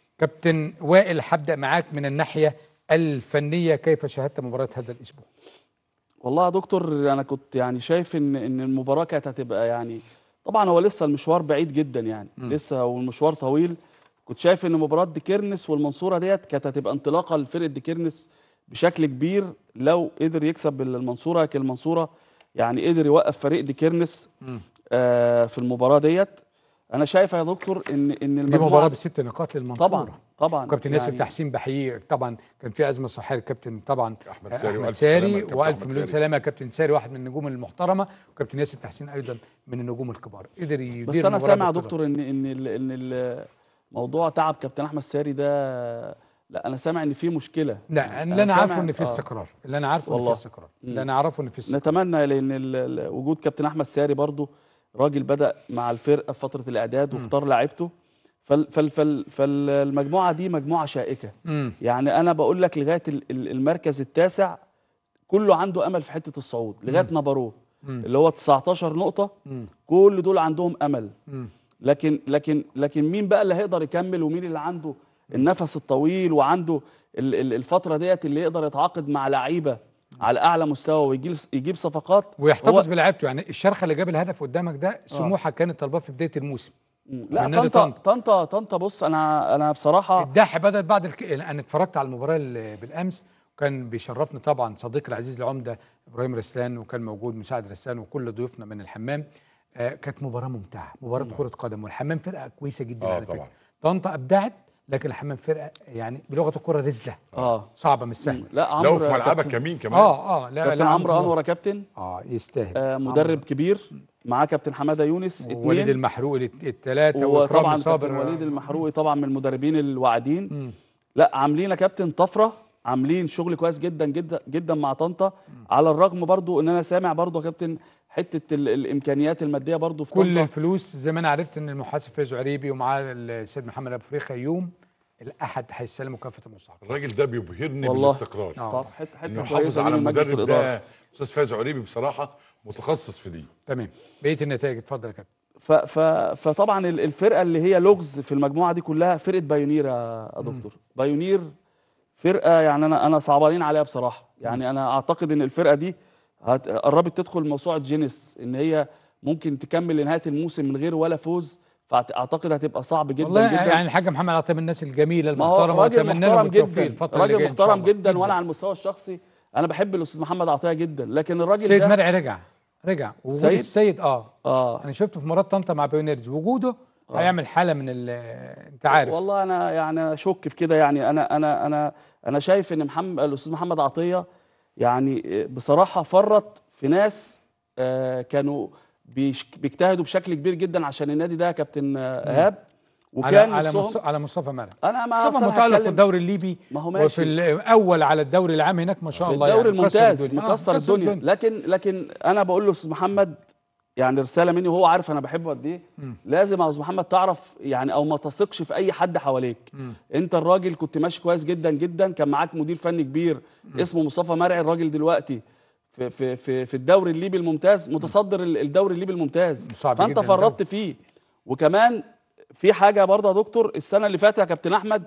كابتن وائل هبدأ معاك من الناحية الفنية كيف شاهدت مباراة هذا الأسبوع والله يا دكتور انا كنت يعني شايف ان ان المباراه كانت هتبقى يعني طبعا هو لسه المشوار بعيد جدا يعني م. لسه والمشوار طويل كنت شايف ان مباراه ديكيرنس والمنصوره ديت كانت هتبقى انطلاقه لفرقه ديكيرنس بشكل كبير لو قدر يكسب المنصوره لكن المنصوره يعني قدر يوقف فريق ديكيرنس آه في المباراه ديت انا شايف يا دكتور ان ان دي المجموعه مباراة بست نقاط للمنصورة طبعا طبعا كابتن ياسر يعني تحسين بحييه طبعا كان في ازمه صحيه الكابتن طبعا أحمد ساري احمد وألف ساري سلامة الكابتن والف أحمد مليون ساري. سلامه يا كابتن ساري واحد من النجوم المحترمه وكابتن ياسر تحسين ايضا من النجوم الكبار قدر يدير بس انا المباراة سامع يا باقتدار. دكتور ان ان ال- ان ال- موضوع تعب كابتن احمد ساري ده لا انا سامع ان في مشكله لا اللي انا عارفه سامع- ان في آه. استقرار اللي انا عارفه ان في والله. استقرار اللي انا اعرفه ان في استقرار نتمنى لان ال- ال- وجود كابتن احمد ساري برضو راجل بدا مع الفرقه في فتره الاعداد واختار لعيبته فال فال فال فالمجموعه دي مجموعه شائكه مم. يعني انا بقول لك لغايه ال- ال- المركز التاسع كله عنده امل في حته الصعود لغايه نبروه اللي هو 19 نقطه مم. كل دول عندهم امل مم. لكن لكن لكن مين بقى اللي هيقدر يكمل ومين اللي عنده النفس الطويل وعنده ال- ال- الفتره ديت اللي يقدر يتعاقد مع لعيبه على اعلى مستوى ويجيب يجيب صفقات ويحتفظ هو- بلعبته يعني الشرخه اللي جاب الهدف قدامك ده سموحه كانت طالباه في بدايه الموسم لا من نادي طنطا طنطا. طنطا طنطا بص انا انا بصراحه الدح بدات بعد الك... انا اتفرجت على المباراه ال- بالامس وكان بيشرفني طبعا صديقي العزيز العمده ابراهيم رسلان وكان موجود مساعد رسلان وكل ضيوفنا من الحمام آه كانت مباراه ممتعه مباراه كره قدم والحمام فرقه كويسه جدا آه على طبعاً. فكره طنطا ابدعت لكن الحمام فرقه يعني بلغه الكره رزله اه صعبه مش سهله لا لو عمرو في ملعبك كابتن- كمين كمان اه اه لا كابتن لا عمرو انور يا كابتن اه يستاهل آه مدرب كبير معاه كابتن حماده يونس وليد اتنين المحروق الثلاثه وطبعا واكرام صابر كابتن وليد المحروقي طبعا من المدربين الواعدين مم. لا عاملين يا كابتن طفره عاملين شغل كويس جدا جدا جدا مع طنطا على الرغم برضو ان انا سامع برضو يا كابتن حته ال- الامكانيات الماديه برضو في كل طنطا الفلوس زي ما انا عرفت ان المحاسب فايز عريبي ومعاه السيد محمد ابو فريخه يوم الاحد هيستلموا كافه المستحقات الراجل ده بيبهرني والله. بالاستقرار آه. طب حته انه حته يحافظ كويسه على من مجلس المدرب الاداره ده استاذ فايز عريبي بصراحه متخصص في دي تمام بقيه النتائج اتفضل يا كابتن ف ف فطبعا ال- الفرقه اللي هي لغز في المجموعه دي كلها فرقه بايونير يا يا دكتور بايونير فرقه يعني انا انا صعبانين عليها بصراحه يعني انا اعتقد ان الفرقه دي هت- قربت تدخل موسوعه جينيس ان هي ممكن تكمل لنهايه الموسم من غير ولا فوز فاعتقد هتبقى صعب جدا والله جدا يعني الحاج محمد عطيه من الناس الجميله ما هو المحترمه راجل واتمنى له محترم التوفيق جدا الفتره اللي راجل جايه إن شاء محترم الله. جدا وانا على المستوى الشخصي انا بحب الاستاذ محمد عطيه جدا لكن الراجل سيد ده مرعي رجع رجع وجود سيد؟ السيد اه اه انا شفته في مباراه طنطا مع بيونيرز وجوده هيعمل حاله من ال- انت عارف والله انا يعني اشك في كده يعني انا انا انا انا شايف ان محمد الاستاذ محمد عطيه يعني بصراحه فرط في ناس آه كانوا بيش- بيجتهدوا بشكل كبير جدا عشان النادي ده يا كابتن آه، ايهاب على وكان على, نفسهم- مص... على مصطفى مرعي انا ما مصطفى أصل أنا متألق في هتكلم- الدوري الليبي ما هو وفي ماشي الاول على الدوري العام هناك ما شاء في الله الدوري يعني مكسر الممتاز الدنيا. آه، مكسر الدنيا لكن لكن انا بقول له استاذ محمد يعني رساله مني وهو عارف انا بحبه قد ايه لازم يا استاذ محمد تعرف يعني او ما تثقش في اي حد حواليك انت الراجل كنت ماشي كويس جدا جدا كان معاك مدير فني كبير اسمه مصطفى مرعي الراجل دلوقتي في في في في الدوري الليبي الممتاز متصدر ال- الدوري الليبي الممتاز صعب فانت جداً فرطت فيه وكمان في حاجه برضه يا دكتور السنه اللي فاتت يا كابتن احمد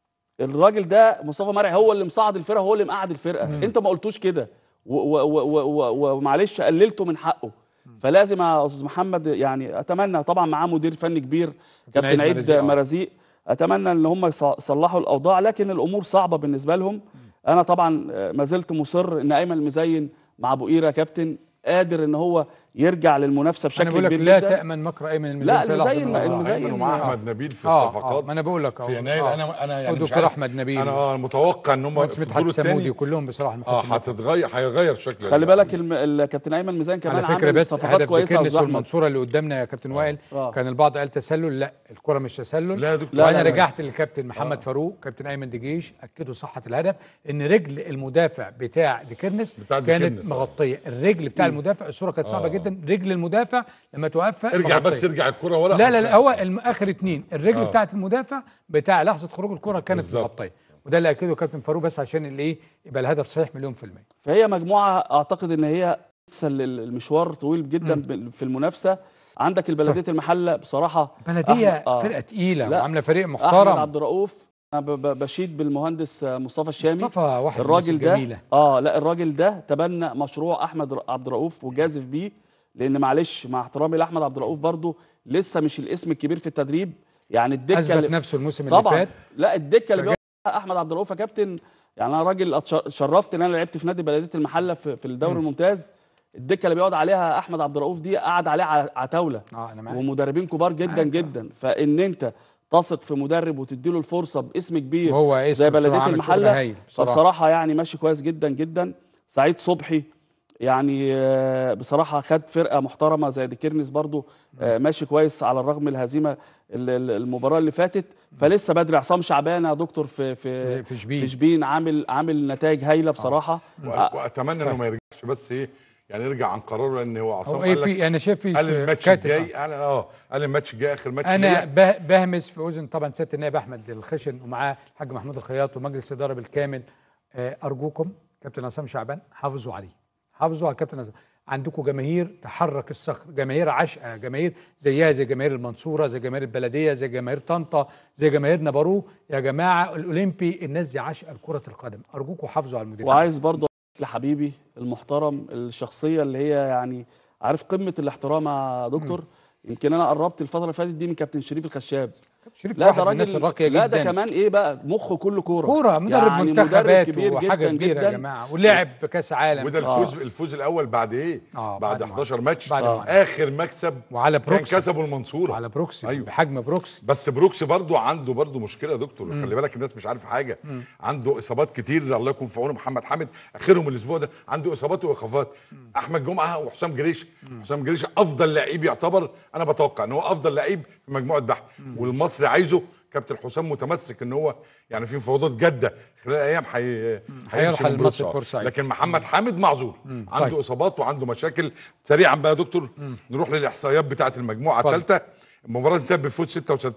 الراجل ده مصطفى مرعي هو اللي مصعد الفرقه هو اللي مقعد الفرقه مم. انت ما قلتوش كده و- و- و- و- و- ومعلش قللته من حقه فلازم يا استاذ محمد يعني اتمنى طبعا معاه مدير فني كبير كابتن عيد عيد مرازيق، آه. مرازيق اتمنى ان هم يص- يصلحوا الاوضاع لكن الامور صعبه بالنسبه لهم انا طبعا آه، ما زلت مصر ان ايمن المزين مع ابو قيره كابتن قادر ان هو يرجع للمنافسه انا بشكل بقول لك كبير لا جدا تامن مكر ايمن المزين لا، في لحظة المزين- من اللحظات. المزين- ايمن ومع آه. احمد نبيل في آه، الصفقات آه، ما انا بقول لك أهو. في يناير آه. انا انا يعني مش ودكتور عارف احمد نبيل انا آه، متوقع ان هم مهندس في مدحت الدور السمودي الثاني وكلهم بصراحه اه المحسن هتتغير هيغير شكل خلي بالك الم- الكابتن ايمن ميزان كمان على فكره عامل بس صفقات هدف كويسه يا بكرنس استاذ احمد والمنصوره اللي قدامنا يا كابتن وائل آه. كان البعض قال تسلل لا الكره مش تسلل لا يا دكتور. لا، وانا لا، لا. رجعت للكابتن محمد فاروق كابتن ايمن دجيش اكدوا صحه الهدف ان رجل المدافع بتاع ديكرنس بتاع كانت ديكرنس، آه. مغطيه الرجل بتاع المدافع الصوره كانت صعبه آه. جدا رجل المدافع لما توفى ارجع بس مغطية. ارجع الكرة ورا لا لا لا هو الم- اخر اتنين الرجل آه. بتاعت المدافع بتاع لحظه خروج الكره كانت بالظبط. مغطيه وده اللي اكده كابتن فاروق بس عشان الايه يبقى الهدف صحيح مليون في الميه فهي مجموعه اعتقد ان هي لسه ال- ال- المشوار طويل جدا ب- في المنافسه عندك البلديه المحله بصراحه بلديه أحمد- آه. فرقه تقيله لا. وعامله فريق احمد محترم عبد الرؤوف انا ب- ب- بشيد بالمهندس آه، مصطفى الشامي مصطفى واحد من الراجل الناس ده الجميلة. اه لا الراجل ده تبنى مشروع احمد ر- عبد الرؤوف وجازف بيه لان معلش مع احترامي لاحمد عبد الرؤوف برضو لسه مش الاسم الكبير في التدريب يعني الدكه اثبت اللي نفسه الموسم اللي طبعا فات لا الدكه اللي فجأة- بيقعد احمد عبد الرؤوف يا كابتن يعني انا راجل أتش- شرفت ان انا لعبت في نادي بلديه المحله في, في الدوري مم. الممتاز الدكه اللي بيقعد عليها احمد عبد الرؤوف دي قعد عليها ع- عتاوله اه انا معاك ومدربين كبار جدا معاك. جدا فان انت تثق في مدرب وتديله الفرصه باسم كبير وهو اسم زي بصراحة بلديه عامل شغل المحله هايل بصراحة. فبصراحه يعني ماشي كويس جدا جدا سعيد صبحي يعني آه، بصراحه خد فرقه محترمه زي ديكيرنس برضو آه، ماشي كويس على الرغم من الهزيمه ال- ال- المباراه اللي فاتت فلسه بدري عصام شعبان يا دكتور في في في شبين. في شبين عامل عامل نتائج هايله بصراحه و- آه، واتمنى انه ما يرجعش بس ايه يعني يرجع عن قراره لان هو عصام هو ايه قال في لك انا شايف في قال الماتش كاتب. الجاي قال اه قال الماتش الجاي اخر ماتش انا ليا. به- بهمس في اذن طبعا سياده النائب احمد الخشن ومعاه الحاج محمود الخياط ومجلس الاداره بالكامل آه، ارجوكم كابتن عصام شعبان حافظوا عليه حافظوا على الكابتن عصام عندكم جماهير تحرك الصخر جماهير عشقه جماهير زيها زي جماهير المنصوره زي جماهير البلديه زي جماهير طنطا زي جماهير نبارو يا جماعه الاولمبي الناس دي عشقه لكره القدم ارجوكم حافظوا على المدير وعايز برضو لحبيبي المحترم الشخصيه اللي هي يعني عارف قمه الاحترام يا دكتور يمكن انا قربت الفتره اللي فاتت دي من كابتن شريف الخشاب شريف لا واحد ده من الناس راجل الراقيه لا جدا ده كمان ايه بقى مخه كله كوره كوره مدرب يعني منتخبات كبير وحاجه جدا كبيره يا جدا. جماعه ولعب بكاس عالم وده آه. الفوز الفوز الاول بعد ايه؟ آه، بعد بعد ما- 11 ماتش بعد ما- اخر مكسب وعلى كان بروكسي كسبوا المنصوره وعلى بروكسي أيوه. بحجم بروكسي بس بروكس برضو عنده برضو مشكله يا دكتور خلي بالك الناس مش عارفه حاجه عنده اصابات كتير الله يكون في عونه محمد حامد اخرهم الاسبوع ده عنده اصابات وايقافات احمد جمعه وحسام جريشه حسام جريشه افضل لعيب يعتبر انا بتوقع ان هو افضل لعيب في مجموعه بحر والمصري عايزه كابتن حسام متمسك ان هو يعني في مفاوضات جاده خلال ايام حي... هيمشي من المصري بروكس. بورسعيد. لكن محمد حامد معذور عنده طيب. اصابات وعنده مشاكل سريعا بقى يا دكتور نروح للاحصائيات بتاعه المجموعه اتفضل. الثالثه المباراة انتهت بفوز 66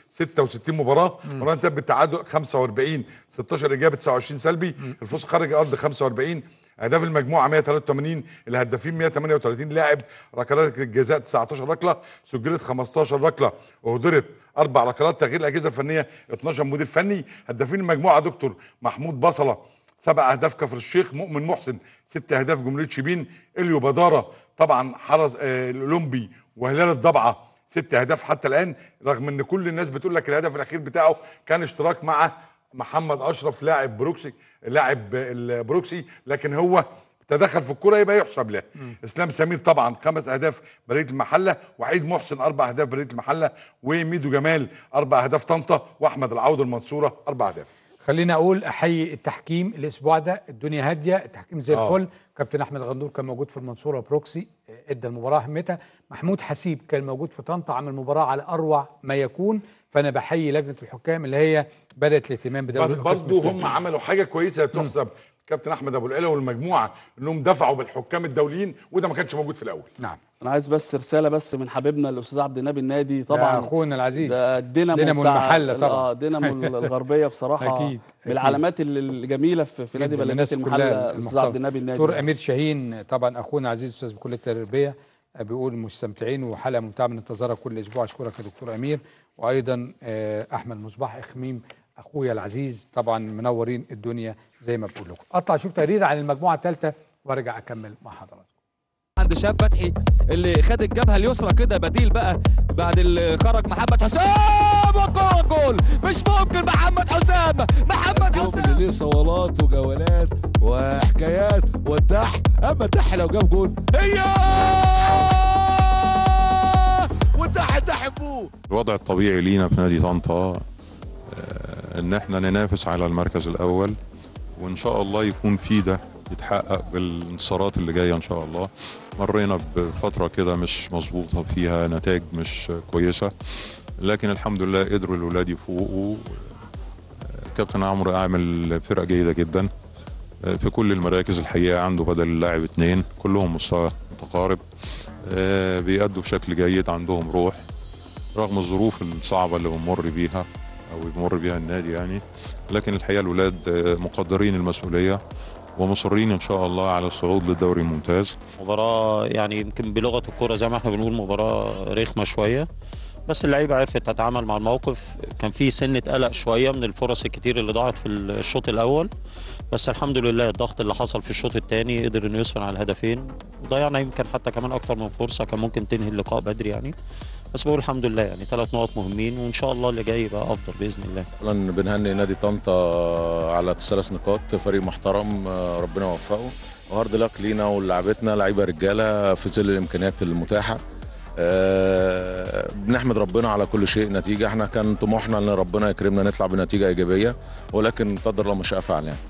66 مباراة، المباراة انتهت بالتعادل 45 16 إيجابي 29 سلبي، الفوز خارج الأرض 45 أهداف المجموعة 183 الهدافين 138 لاعب ركلات الجزاء 19 ركلة سجلت 15 ركلة وهدرت أربع ركلات تغيير الأجهزة الفنية 12 مدير فني هدافين المجموعة دكتور محمود بصلة سبع اهداف كفر الشيخ مؤمن محسن ست اهداف جمهوريه شبين اليو بداره طبعا حرز آه الاولمبي وهلال الضبعه ست اهداف حتى الان رغم ان كل الناس بتقول لك الهدف الاخير بتاعه كان اشتراك مع محمد اشرف لاعب بروكسي لاعب البروكسي لكن هو تدخل في الكرة يبقى يحسب له اسلام سمير طبعا خمس اهداف بريه المحله وعيد محسن اربع اهداف بريه المحله وميدو جمال اربع اهداف طنطا واحمد العوض المنصوره اربع اهداف خليني اقول احيي التحكيم الاسبوع ده الدنيا هاديه التحكيم زي آه. الفل كابتن احمد غندور كان موجود في المنصوره بروكسي آه، ادى المباراه اهميتها محمود حسيب كان موجود في طنطا عمل مباراه على اروع ما يكون فانا بحيي لجنه الحكام اللي هي بدات الاهتمام بدوري بس القسم برضه الثاني. هم عملوا حاجه كويسه تحسب كابتن احمد ابو العلا والمجموعه انهم دفعوا بالحكام الدوليين وده ما كانش موجود في الاول نعم انا عايز بس رساله بس من حبيبنا الاستاذ عبد النبي النادي طبعا طبعا اخونا العزيز ده الدينامو دينامو بتاع المحلة طبعا. اه دينامو الغربيه بصراحه أكيد، أكيد. من العلامات ال- الجميله في, في نادي جداً، بلديه الناس المحله كلها الاستاذ المحترمة. عبد النبي النادي دكتور امير شاهين طبعا اخونا عزيز استاذ بكليه التربيه بيقول مستمتعين وحلقه ممتعه من انتظارها كل اسبوع اشكرك يا دكتور امير وايضا آه، احمد مصباح اخميم اخويا العزيز طبعا منورين الدنيا زي ما بقول لكم اطلع اشوف تقرير عن المجموعه الثالثه وارجع اكمل مع حضراتكم عند شاب فتحي اللي خد الجبهه اليسرى كده بديل بقى بعد اللي خرج محمد حسام وجول جول مش ممكن محمد حسام محمد اليوم حسام اللي ليه صولات وجولات وحكايات والدح اما الدح لو جاب جول هي والدح الدح بوه الوضع الطبيعي لينا في نادي طنطا آه، ان احنا ننافس على المركز الاول وان شاء الله يكون في ده يتحقق بالانتصارات اللي جايه ان شاء الله مرينا بفتره كده مش مظبوطه فيها نتائج مش كويسه لكن الحمد لله قدروا الولاد يفوقوا آه، كابتن عمرو عامل فرقه جيده جدا آه، في كل المراكز الحقيقه عنده بدل اللاعب اتنين كلهم مستوى متقارب آه، بيأدوا بشكل جيد عندهم روح رغم الظروف الصعبة اللي بنمر بيها أو بيمر بيها النادي يعني لكن الحقيقة الولاد آه، مقدرين المسؤولية ومصرين إن شاء الله على الصعود للدوري الممتاز مباراة يعني يمكن بلغة الكرة زي ما احنا بنقول مباراة رخمة شوية بس اللعيبة عرفت تتعامل مع الموقف كان في سنة قلق شوية من الفرص الكتير اللي ضاعت في الشوط الأول بس الحمد لله الضغط اللي حصل في الشوط الثاني قدر انه يسفن على الهدفين ضيعنا يمكن حتى كمان أكتر من فرصة كان ممكن تنهي اللقاء بدري يعني بس بقول الحمد لله يعني ثلاث نقط مهمين وإن شاء الله اللي جاي يبقى أفضل بإذن الله اولا بنهني نادي طنطا على ثلاث نقاط فريق محترم آه، ربنا يوفقه وهارد لك لينا ولعبتنا لعيبه رجاله في ظل الامكانيات المتاحه آه، بنحمد ربنا على كل شيء نتيجه احنا كان طموحنا ان ربنا يكرمنا نطلع بنتيجه ايجابيه ولكن قدر الله ما شاء فعل يعني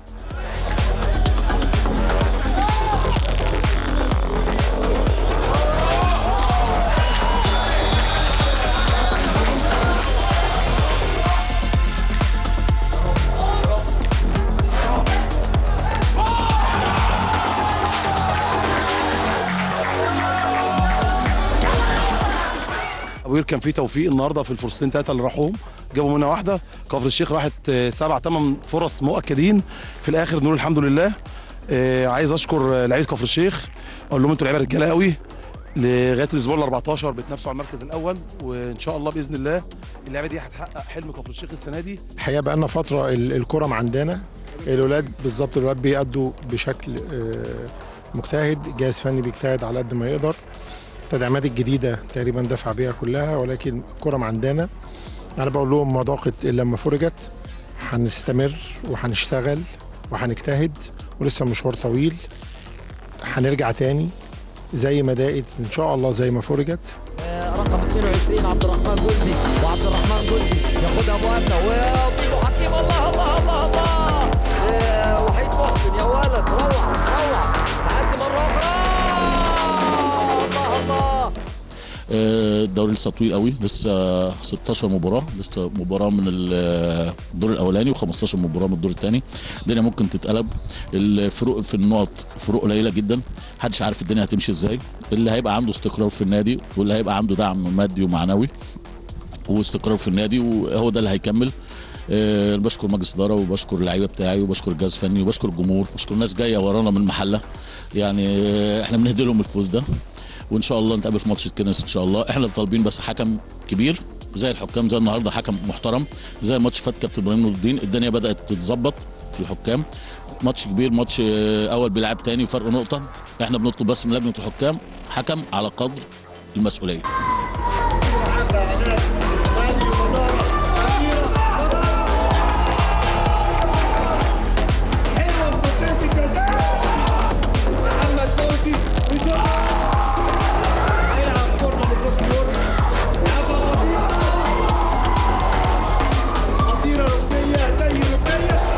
ابو كان في توفيق النهارده في الفرصتين ثلاثه اللي راحوهم جابوا منها واحده كفر الشيخ راحت آه، سبع ثمان فرص مؤكدين في الاخر نقول الحمد لله آه، عايز اشكر آه، لعيبه كفر الشيخ اقول لهم انتوا لعيبه رجاله قوي لغايه الاسبوع ال 14 بتنافسوا على المركز الاول وان شاء الله باذن الله اللعيبه دي هتحقق حلم كفر الشيخ السنه دي الحقيقه بقى لنا فتره ال- الكره ما عندنا الولاد بالظبط الولاد بيأدوا بشكل آه، مجتهد جهاز فني بيجتهد على قد ما يقدر التدعيمات الجديده تقريبا دفع بيها كلها ولكن الكره ما عندنا انا بقول لهم ما ضاقت الا لما فرجت هنستمر وهنشتغل وهنجتهد ولسه مشوار طويل هنرجع تاني زي ما ضاقت ان شاء الله زي ما فرجت رقم 22 عبد الرحمن جندي وعبد الرحمن جندي ياخدها مؤمنه وبيبو حكيم الله الله الله الله إيه، وحيد محسن يا ولد روعه روعه تعدي مره اخرى الله الله آه، الدوري لسه طويل قوي لسه 16 مباراه لسه مباراه من ال- الدور الاولاني و15 مباراه من الدور الثاني الدنيا ممكن تتقلب الفروق في النقط فروق قليله جدا محدش عارف الدنيا هتمشي ازاي اللي هيبقى عنده استقرار في النادي واللي هيبقى عنده دعم مادي ومعنوي واستقرار في النادي وهو ده اللي هيكمل أه بشكر مجلس الاداره وبشكر اللعيبه بتاعي وبشكر الجهاز الفني وبشكر الجمهور بشكر الناس جايه ورانا من المحله يعني آه، احنا بنهدي لهم الفوز ده وان شاء الله نتقابل في ماتش الكنس ان شاء الله احنا اللي طالبين بس حكم كبير زي الحكام زي النهارده حكم محترم زي الماتش فات كابتن ابراهيم نور الدين الدنيا بدات تتظبط في الحكام ماتش كبير ماتش آه، اول بيلعب تاني وفرق نقطه احنا بنطلب بس من لجنه الحكام حكم على قدر المسؤوليه محمد فوزي هيلعب كورة من الكورة لعبها خطيرة خطيرة ركنية زي ركنية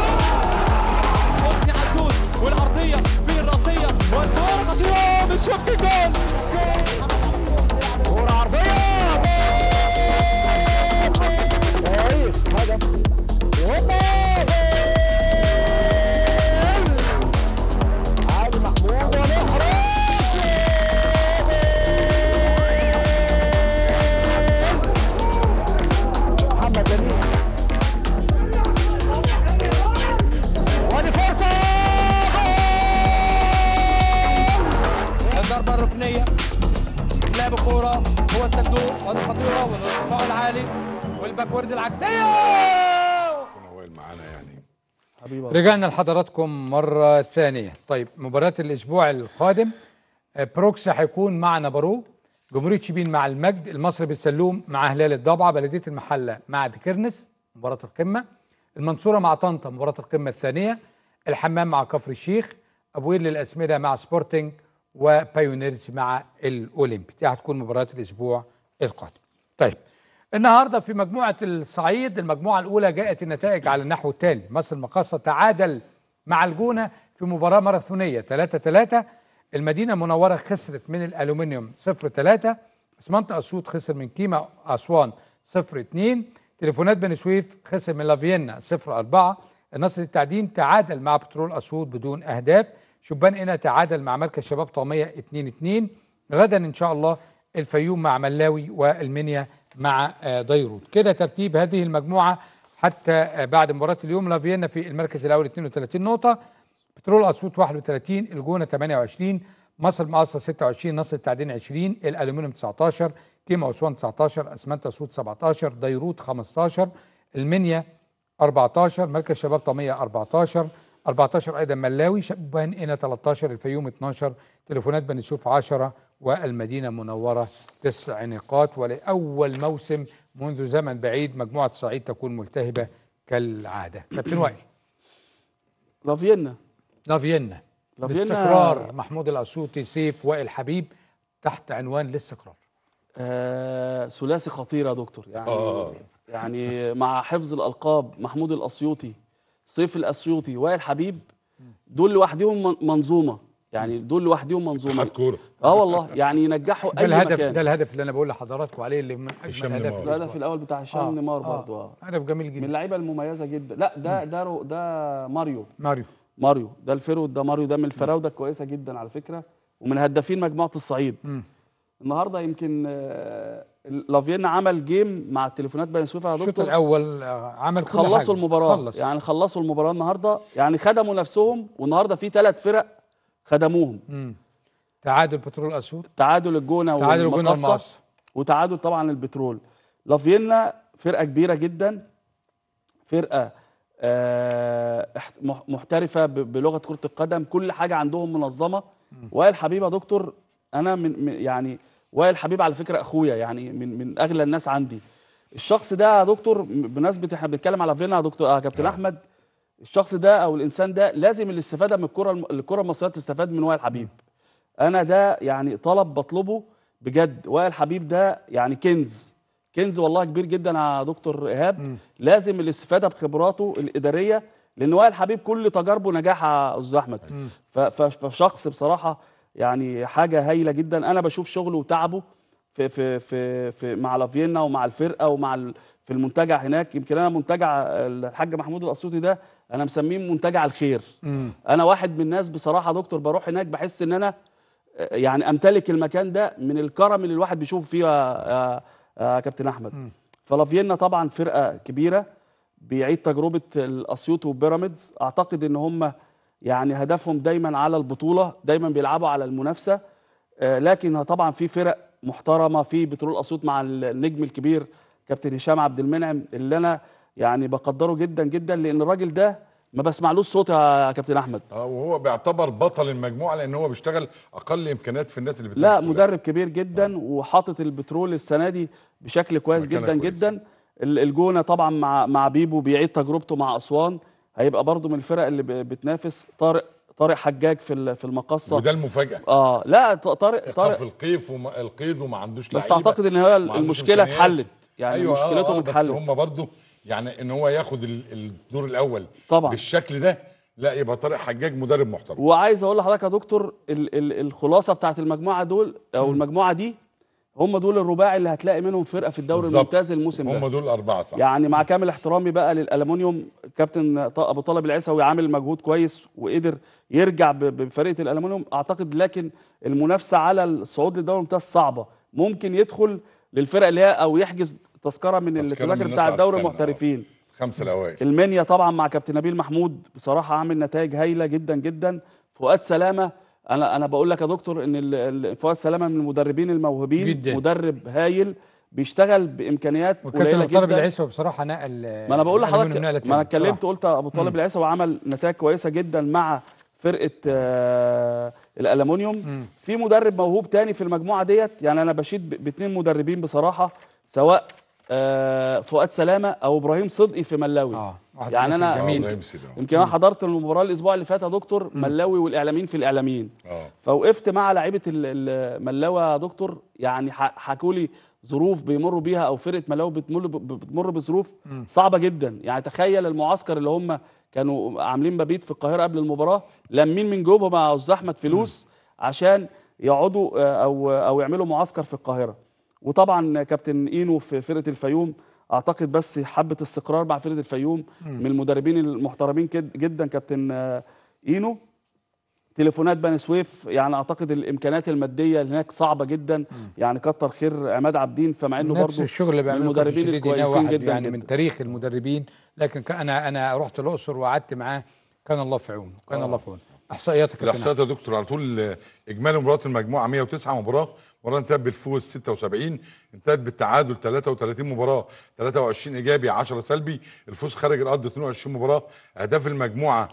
هذه خطيره والارتفاع العالي والباكورد العكسيه وائل معانا يعني حبيبي رجعنا لحضراتكم مرة ثانية طيب مباراة الأسبوع القادم آه، بروكس هيكون مع نابارو جمهورية شبين مع المجد المصري بالسلوم مع هلال الضبعة بلدية المحلة مع ديكرنس مباراة القمة المنصورة مع طنطا مباراة القمة الثانية الحمام مع كفر الشيخ أبوير للأسمدة مع سبورتنج وبايونيرز مع الأولمبي دي هتكون مباراة الأسبوع القادم طيب النهارده في مجموعه الصعيد المجموعه الاولى جاءت النتائج على النحو التالي مصر المقاصه تعادل مع الجونه في مباراه ماراثونيه 3 3 المدينه المنوره خسرت من الالومنيوم 0 3 اسمنت اسيوط خسر من كيما اسوان 0 2 تليفونات بني سويف خسر من لافيينا 0 4 النصر التعدين تعادل مع بترول اسيوط بدون اهداف شبان قنا تعادل مع مركز شباب طعميه 2 2 غدا ان شاء الله الفيوم مع ملاوي والمنيا مع آه، ديروت كده ترتيب هذه المجموعه حتى آه، بعد مباراه اليوم لافيينا في المركز الاول 32 نقطه بترول اسيوط 31 الجونه 28 مصر المقاصه 26 نصر التعدين 20 الالومنيوم 19 كيما اسوان 19 اسمنت اسيوط 17 ديروت 15 المنيا 14 مركز شباب طميه 14 14 ايضا ملاوي شبان قنا 13 الفيوم 12 تليفونات بني سويف 10 والمدينه المنوره 9 نقاط ولاول موسم منذ زمن بعيد مجموعه صعيد تكون ملتهبه كالعاده كابتن وائل لافيينا لافيينا لافيينا- باستقرار محمود الاسيوطي سيف وائل حبيب تحت عنوان الاستقرار آه ثلاثي خطير يا دكتور يعني آه. يعني مع حفظ الالقاب محمود الاسيوطي سيف الاسيوطي وائل حبيب دول لوحدهم من- منظومه يعني دول لوحدهم منظومه اتحاد كوره اه والله يعني ينجحوا ده اي الهدف مكان ده الهدف اللي انا بقول لحضراتكم عليه اللي من هشام اجمل نيمار. اهداف الهدف الاول بتاع هشام آه، نيمار آه. برضه اه هدف جميل من جدا اللعيبه المميزه جدا لا ده ده رو- ده ماريو ماريو ماريو ده الفيرود ده ماريو ده من الفراوده كويسه جدا على فكره ومن هدافين مجموعه الصعيد مم. النهارده يمكن آه، لافينا عمل جيم مع التليفونات بني سويف يا الشوط دكتور الاول آه، عمل كل خلصوا حاجة. المباراه خلص. يعني خلصوا المباراه النهارده يعني خدموا نفسهم والنهارده في ثلاث فرق خدموهم مم. تعادل بترول اسيوط تعادل الجونه تعادل الجونة والمقصه والمقصة. وتعادل طبعا البترول لافينا فرقه كبيره جدا فرقه آه، احت- مح- محترفه ب- بلغه كره القدم كل حاجه عندهم منظمه وائل حبيب يا دكتور انا من من- يعني وائل حبيب على فكره اخويا يعني من من اغلى الناس عندي الشخص ده يا دكتور م- بمناسبه احنا بنتكلم على فينا يا دكتور آه كابتن احمد الشخص ده او الانسان ده لازم الاستفاده من الكره الم- الكره المصريه تستفاد من وائل حبيب انا ده يعني طلب بطلبه بجد وائل حبيب ده يعني كنز كنز والله كبير جدا يا دكتور ايهاب لازم الاستفاده بخبراته الاداريه لان وائل حبيب كل تجاربه نجاح يا استاذ احمد ف- ف- فشخص بصراحه يعني حاجه هايله جدا انا بشوف شغله وتعبه في في في, في مع لافيينا ومع الفرقه ومع ال- في المنتجع هناك يمكن انا منتجع الحاج محمود الاسيوطي ده انا مسميه منتجع الخير مم. انا واحد من الناس بصراحه يا دكتور بروح هناك بحس ان انا آه، يعني امتلك المكان ده من الكرم اللي الواحد بيشوف فيه يا- يا يا كابتن احمد فلافيينا طبعا فرقه كبيره بيعيد تجربه الاسيوط وبيراميدز اعتقد ان هم يعني هدفهم دايما على البطوله دايما بيلعبوا على المنافسه آه، لكن طبعا في فرق محترمه في بترول اسيوط مع النجم الكبير كابتن هشام عبد المنعم اللي انا يعني بقدره جدا جدا لان الراجل ده ما بسمعلوش صوت يا كابتن احمد اه وهو بيعتبر بطل المجموعه لان هو بيشتغل اقل امكانيات في الناس اللي لا بتنافس كلها. مدرب كبير جدا وحاطط البترول السنه دي بشكل كويس مكانة جدا كويسة. جدا ال- الجونه طبعا مع مع بيبو بيعيد تجربته مع اسوان هيبقى برضو من الفرق اللي ب- بتنافس طارق طارق حجاج في ال- في المقصه وده المفاجاه اه لا ط- طارق ايقاف طارق القيف وما القيد وما عندوش بس لعيبة، اعتقد ان هي ما عندوش المشكله إمكانيات. اتحلت يعني أيوة مشكلتهم آه آه بس اتحلت هم برضو يعني ان هو ياخد ال- الدور الاول طبعا. بالشكل ده لا يبقى طارق حجاج مدرب محترم وعايز اقول لحضرتك يا دكتور ال ال الخلاصه بتاعت المجموعه دول او المجموعه دي هم دول الرباعي اللي هتلاقي منهم فرقه في الدوري بالظبط. الممتاز الموسم ده هم دول الاربعه صح يعني مع كامل احترامي بقى للالومنيوم كابتن ط- ابو طالب العيسوي عامل مجهود كويس وقدر يرجع ب- بفرقه الالومنيوم اعتقد لكن المنافسه على الصعود للدوري الممتاز صعبه ممكن يدخل للفرق اللي هي او يحجز تذكره من تذكرة التذاكر من بتاع الناس الدوري هتستنى، آه. المحترفين خمسه الاوائل المنيا طبعا مع كابتن نبيل محمود بصراحه عامل نتائج هايله جدا جدا فؤاد سلامه انا انا بقول لك يا دكتور ان ال- ال- فؤاد سلامه من المدربين الموهوبين جداً. مدرب هايل بيشتغل بامكانيات وكابتن قليله ابو طالب جدا العيسوي بصراحه نقل ما انا بقول نقل لحضرتك منه نقلة ما انا تانية اتكلمت بصراحة. قلت ابو طالب مم. العيسى وعمل نتائج كويسه جدا مع فرقه آه الالومنيوم في مدرب موهوب تاني في المجموعه ديت يعني انا بشيد ب- باتنين مدربين بصراحه سواء آه فؤاد سلامه او ابراهيم صدقي في ملاوي اه واحد يعني من انا الناس الجميل. الله يمسي ده. يمكن انا حضرت المباراه الاسبوع اللي فات يا دكتور ملاوي والاعلاميين في الاعلاميين اه فوقفت مع لعيبه ال- ال- ملاوي يا دكتور يعني ح- حكوا لي ظروف بيمروا بيها او فرقه ملاوي بتمر ب- بتمر بظروف مم. صعبه جدا يعني تخيل المعسكر اللي هم كانوا عاملين مبيت في القاهره قبل المباراه لمين من جوبهم مع استاذ احمد فلوس عشان يقعدوا آه، او او يعملوا معسكر في القاهره وطبعا كابتن اينو في فرقه الفيوم اعتقد بس حبه استقرار مع فرقه الفيوم مم. من المدربين المحترمين كد- جدا كابتن آه، اينو تليفونات بني سويف يعني اعتقد الامكانيات الماديه اللي هناك صعبه جدا يعني كتر خير عماد عبدين فمع انه نفس برضه الشغل اللي من بيعمله كابتن المدربين شديد إيناء الكويسين واحد جدا يعني جدا من تاريخ المدربين لكن ك- انا انا رحت الاقصر وقعدت معاه كان الله في عونه كان آه. الله في عونه احصائياتك يا كابتن الاحصائيات يا دكتور على طول آه، اجمالي مباريات المجموعه 109 مباراه مباراه انتهت بالفوز 76 انتهت بالتعادل 33 مباراه 23 ايجابي 10 سلبي الفوز خارج الارض 22 مباراه اهداف المجموعه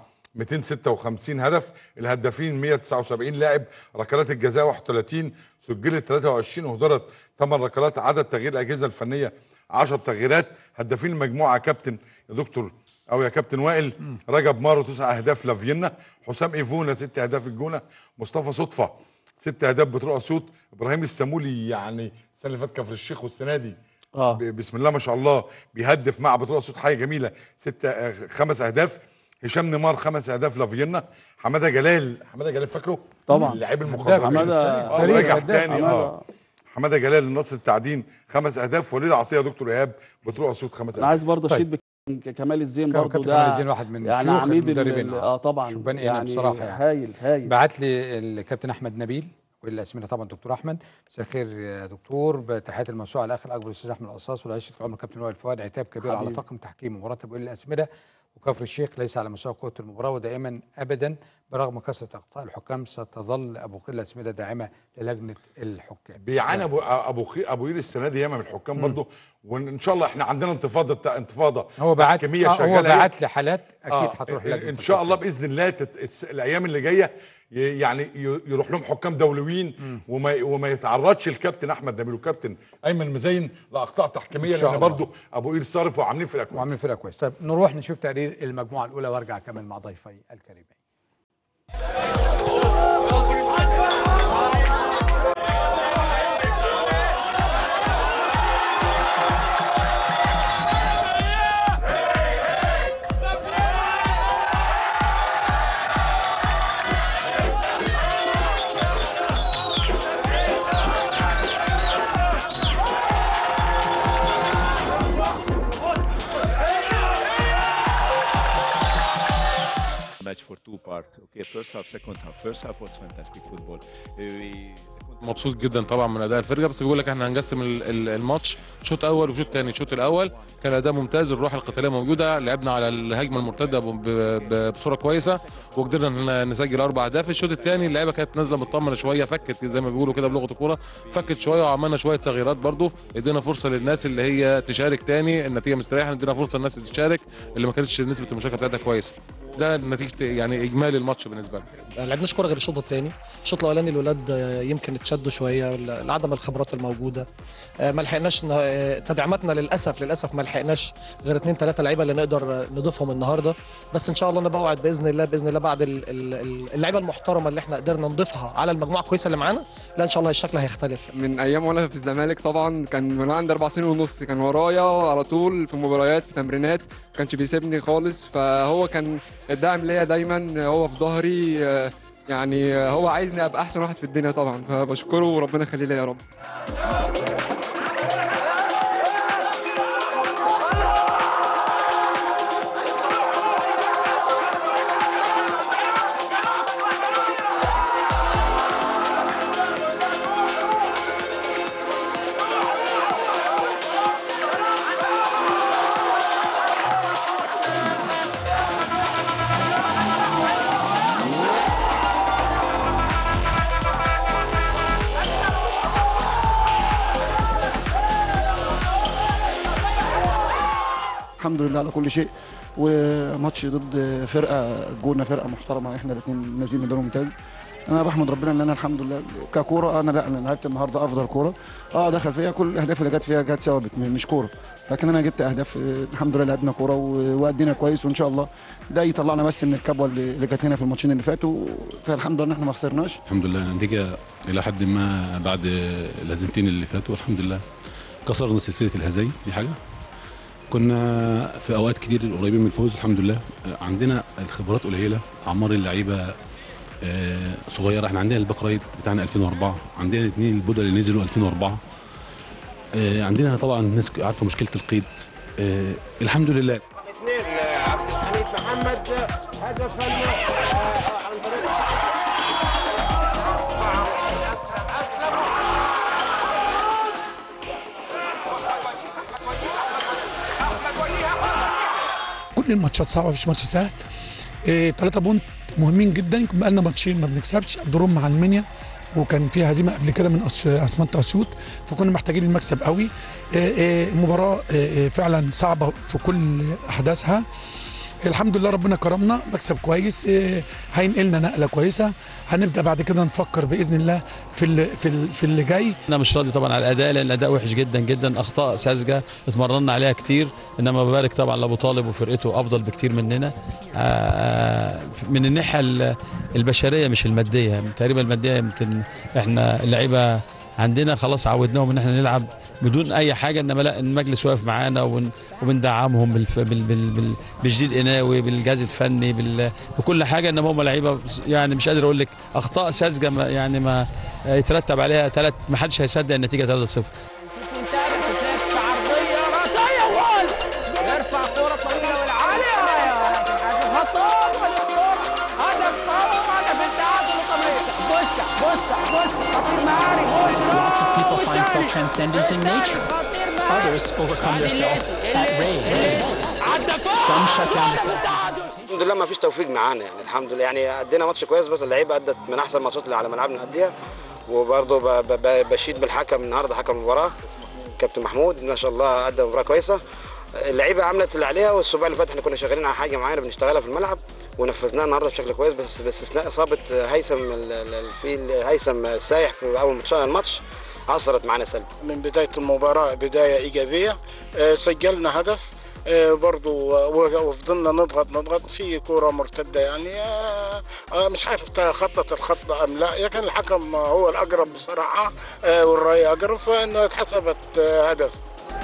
256 هدف الهدافين 179 لاعب ركلات الجزاء 31 سجلت 23 اهدرت 8 ركلات عدد تغيير الاجهزه الفنيه 10 تغييرات هدافين المجموعه كابتن يا دكتور او يا كابتن وائل رجب مارو تسع اهداف لافينا حسام ايفونا ست اهداف الجونه مصطفى صدفه ست اهداف بتروح اسيوط ابراهيم السامولي يعني السنه اللي فاتت كفر الشيخ والسنه دي اه ب- بسم الله ما شاء الله بيهدف مع بتروح اسيوط حاجه جميله ست آه، خمس اهداف هشام نيمار خمس اهداف لافينا حماده جلال حماده جلال فاكره طبعا. اللاعب هداف. المخضرم حمادة- آه، تاريخ راجع هداف. تاني حمادة. اه حماده جلال النصر التعدين خمس اهداف وليد عطيه دكتور ايهاب بتروح اسيوط خمس اهداف انا عايز برضه طيب. اشيد بك- كمال الزين كان برضه كابتن ده كمال الزين واحد من يعني شيوخ عميد ال- المدربين ال- اه طبعا شبان إينا يعني بصراحه يعني هايل هايل بعت لي الكابتن احمد نبيل والاسمده طبعا دكتور احمد مساء الخير يا دكتور بتحيات الموسوعه الاخ الاكبر الاستاذ احمد القصاص والعشره العمر كابتن وائل فؤاد عتاب كبير على حبيبي. طاقم تحكيم مباراه ابو الاسمده وكفر الشيخ ليس على مستوى قوه المباراه ودائما ابدا برغم كثره اخطاء الحكام ستظل ابو قير الاسمده داعمه للجنه الحكام بيعاني ابو ابو خي ابو قير السنه دي ياما من الحكام برضه وان شاء الله احنا عندنا انتفاضه بتاع انتفاضه هو بعت تحكيميه آه، هو شغاله بعت لي حالات اكيد آه، هتروح إن- لجنه ان شاء الله باذن الله تت... الس- الايام اللي جايه ي- يعني ي- يروح لهم حكام دوليين وما وما يتعرضش الكابتن احمد نبيل والكابتن ايمن مزين لاخطاء تحكيميه إن شاء لان الله. برضه ابو قير صارف وعاملين فرقه كويسه وعاملين فرقه كويس طيب نروح نشوف تقرير المجموعه الاولى وارجع اكمل مع ضيفي الكريمين match for two parts. Okay, first half, second half. First half was fantastic football. Uh, We, مبسوط جدا طبعا من اداء الفرقه بس بيقول لك احنا هنقسم ال- ال- الماتش شوط اول وشوط تاني الشوط الاول كان اداء ممتاز الروح القتاليه موجوده لعبنا على الهجمه المرتده ب- ب- بصوره كويسه وقدرنا ن- نسجل اربع اهداف الشوط الثاني اللعيبه كانت نازله مطمنه شويه فكت زي ما بيقولوا كده بلغه الكوره فكت شويه وعملنا شويه تغييرات برضو ادينا فرصه للناس اللي هي تشارك تاني النتيجه مستريحه ادينا فرصه للناس اللي تشارك اللي ما كانتش نسبه المشاركه بتاعتها كويسه ده نتيجه يعني اجمالي الماتش بالنسبه لنا ما لعبناش كوره غير الشوط الثاني الشوط الاولاني الولاد آه، يمكن اتشدوا شويه ل- لعدم الخبرات الموجوده آه، ما لحقناش ن- آه، تدعيماتنا للاسف للاسف ما لحقناش غير اثنين ثلاثه لعيبه اللي نقدر آه، نضيفهم النهارده بس ان شاء الله انا بوعد باذن الله باذن الله بعد ال- ال- ال- اللعيبه المحترمه اللي احنا قدرنا نضيفها على المجموعه الكويسه اللي معانا لا ان شاء الله الشكل هيختلف من ايام وانا في الزمالك طبعا كان من عندي اربع سنين ونص كان ورايا على طول في مباريات في تمرينات ما كانش بيسيبني خالص فهو كان الداعم ليا دايما هو في ظهري آه، يعني آه، هو عايزني ابقى احسن واحد في الدنيا طبعا فبشكره وربنا يخليه ليا يا رب الحمد لله على كل شيء وماتش ضد فرقه جونه فرقه محترمه احنا الاثنين نازلين من دور ممتاز انا بحمد ربنا ان انا الحمد لله ككوره انا لا انا لعبت النهارده افضل كوره اه دخل فيها كل الاهداف اللي جت فيها جت ثوابت م- مش كوره لكن انا جبت اهداف آه، الحمد لله لعبنا كوره و- وادينا كويس وان شاء الله ده يطلعنا بس من الكبوه اللي اللي جت هنا في الماتشين اللي فاتوا فالحمد لله ان احنا ما خسرناش الحمد لله النتيجة إلى حد ما بعد الهزيمتين اللي فاتوا الحمد لله كسرنا سلسلة الهزايم دي حاجة كنا في أوقات كتير قريبين من الفوز الحمد لله عندنا الخبرات قليلة أعمار اللعيبة آه، صغيرة احنا عندنا الباك رايت بتاعنا 2004 عندنا الاثنين البودلة اللي نزلوا 2004 آه، عندنا طبعا الناس عارفة مشكلة القيد آه، الحمد لله اثنين عبد الحميد محمد هدف عن طريق كل الماتشات صعبه مفيش ماتش سهل إيه 3 بونت مهمين جدا يمكن بقى لنا ماتشين ما بنكسبش دروم مع المنيا وكان في هزيمه قبل كده من أس- اسمنت اسيوط فكنا محتاجين المكسب قوي إيه إيه مباراه إيه إيه فعلا صعبه في كل احداثها الحمد لله ربنا كرمنا مكسب كويس إيه هينقلنا نقله كويسه هنبدا بعد كده نفكر باذن الله في اللي في, ال- في اللي جاي انا مش راضي طبعا على الاداء لان الاداء وحش جدا جدا اخطاء ساذجه اتمرنا عليها كتير انما ببارك طبعا لابو طالب وفرقته افضل بكتير مننا آه، من الناحيه ال- البشريه مش الماديه تقريبا الماديه يمكن احنا اللعيبه عندنا خلاص عودناهم ان احنا نلعب بدون اي حاجه انما لا المجلس واقف معانا ون- وبندعمهم بالف... بال... بال... بال... بالجديد قناوي بالجهاز الفني بال... بكل حاجه انما هم لعيبه يعني مش قادر اقول لك اخطاء ساذجه ما- يعني ما يترتب عليها ثلاث ما حدش هيصدق النتيجه 3-0 عرضيه راسيه وول يرفع كره طويله والعاليه لكن حازم خطاب والدكتور هدف قوي هدف التعادل الطبيعي بوسكا بوسكا بوسكا خطير مهاري Lots of people find self-transcendence in nature. Others overcome their self at rage. Some shut down the الحمد لله ما فيش توفيق معانا يعني الحمد لله يعني ادينا ماتش كويس بس اللعيبه ادت من احسن الماتشات اللي على ملعبنا نأديها وبرضه ب- ب- ب- بشيد بالحكم النهارده حكم المباراه كابتن محمود ما شاء الله ادى مباراه كويسه اللعيبه عملت اللي عليها والاسبوع اللي فات احنا كنا شغالين على حاجه معينه بنشتغلها في الملعب ونفذناها النهارده بشكل كويس بس باستثناء اصابه هيثم ال- ال- ال- في هيثم سايح في اول ماتش الماتش اثرت معانا سلبي من بداية المباراة بداية إيجابية آه، سجلنا هدف آه، برضو و- وفضلنا نضغط نضغط في كرة مرتدة يعني آه، آه، مش عارف خطت الخطة أم لا لكن الحكم هو الأقرب بصراحة آه، والرأي أقرب فإنه اتحسبت آه، هدف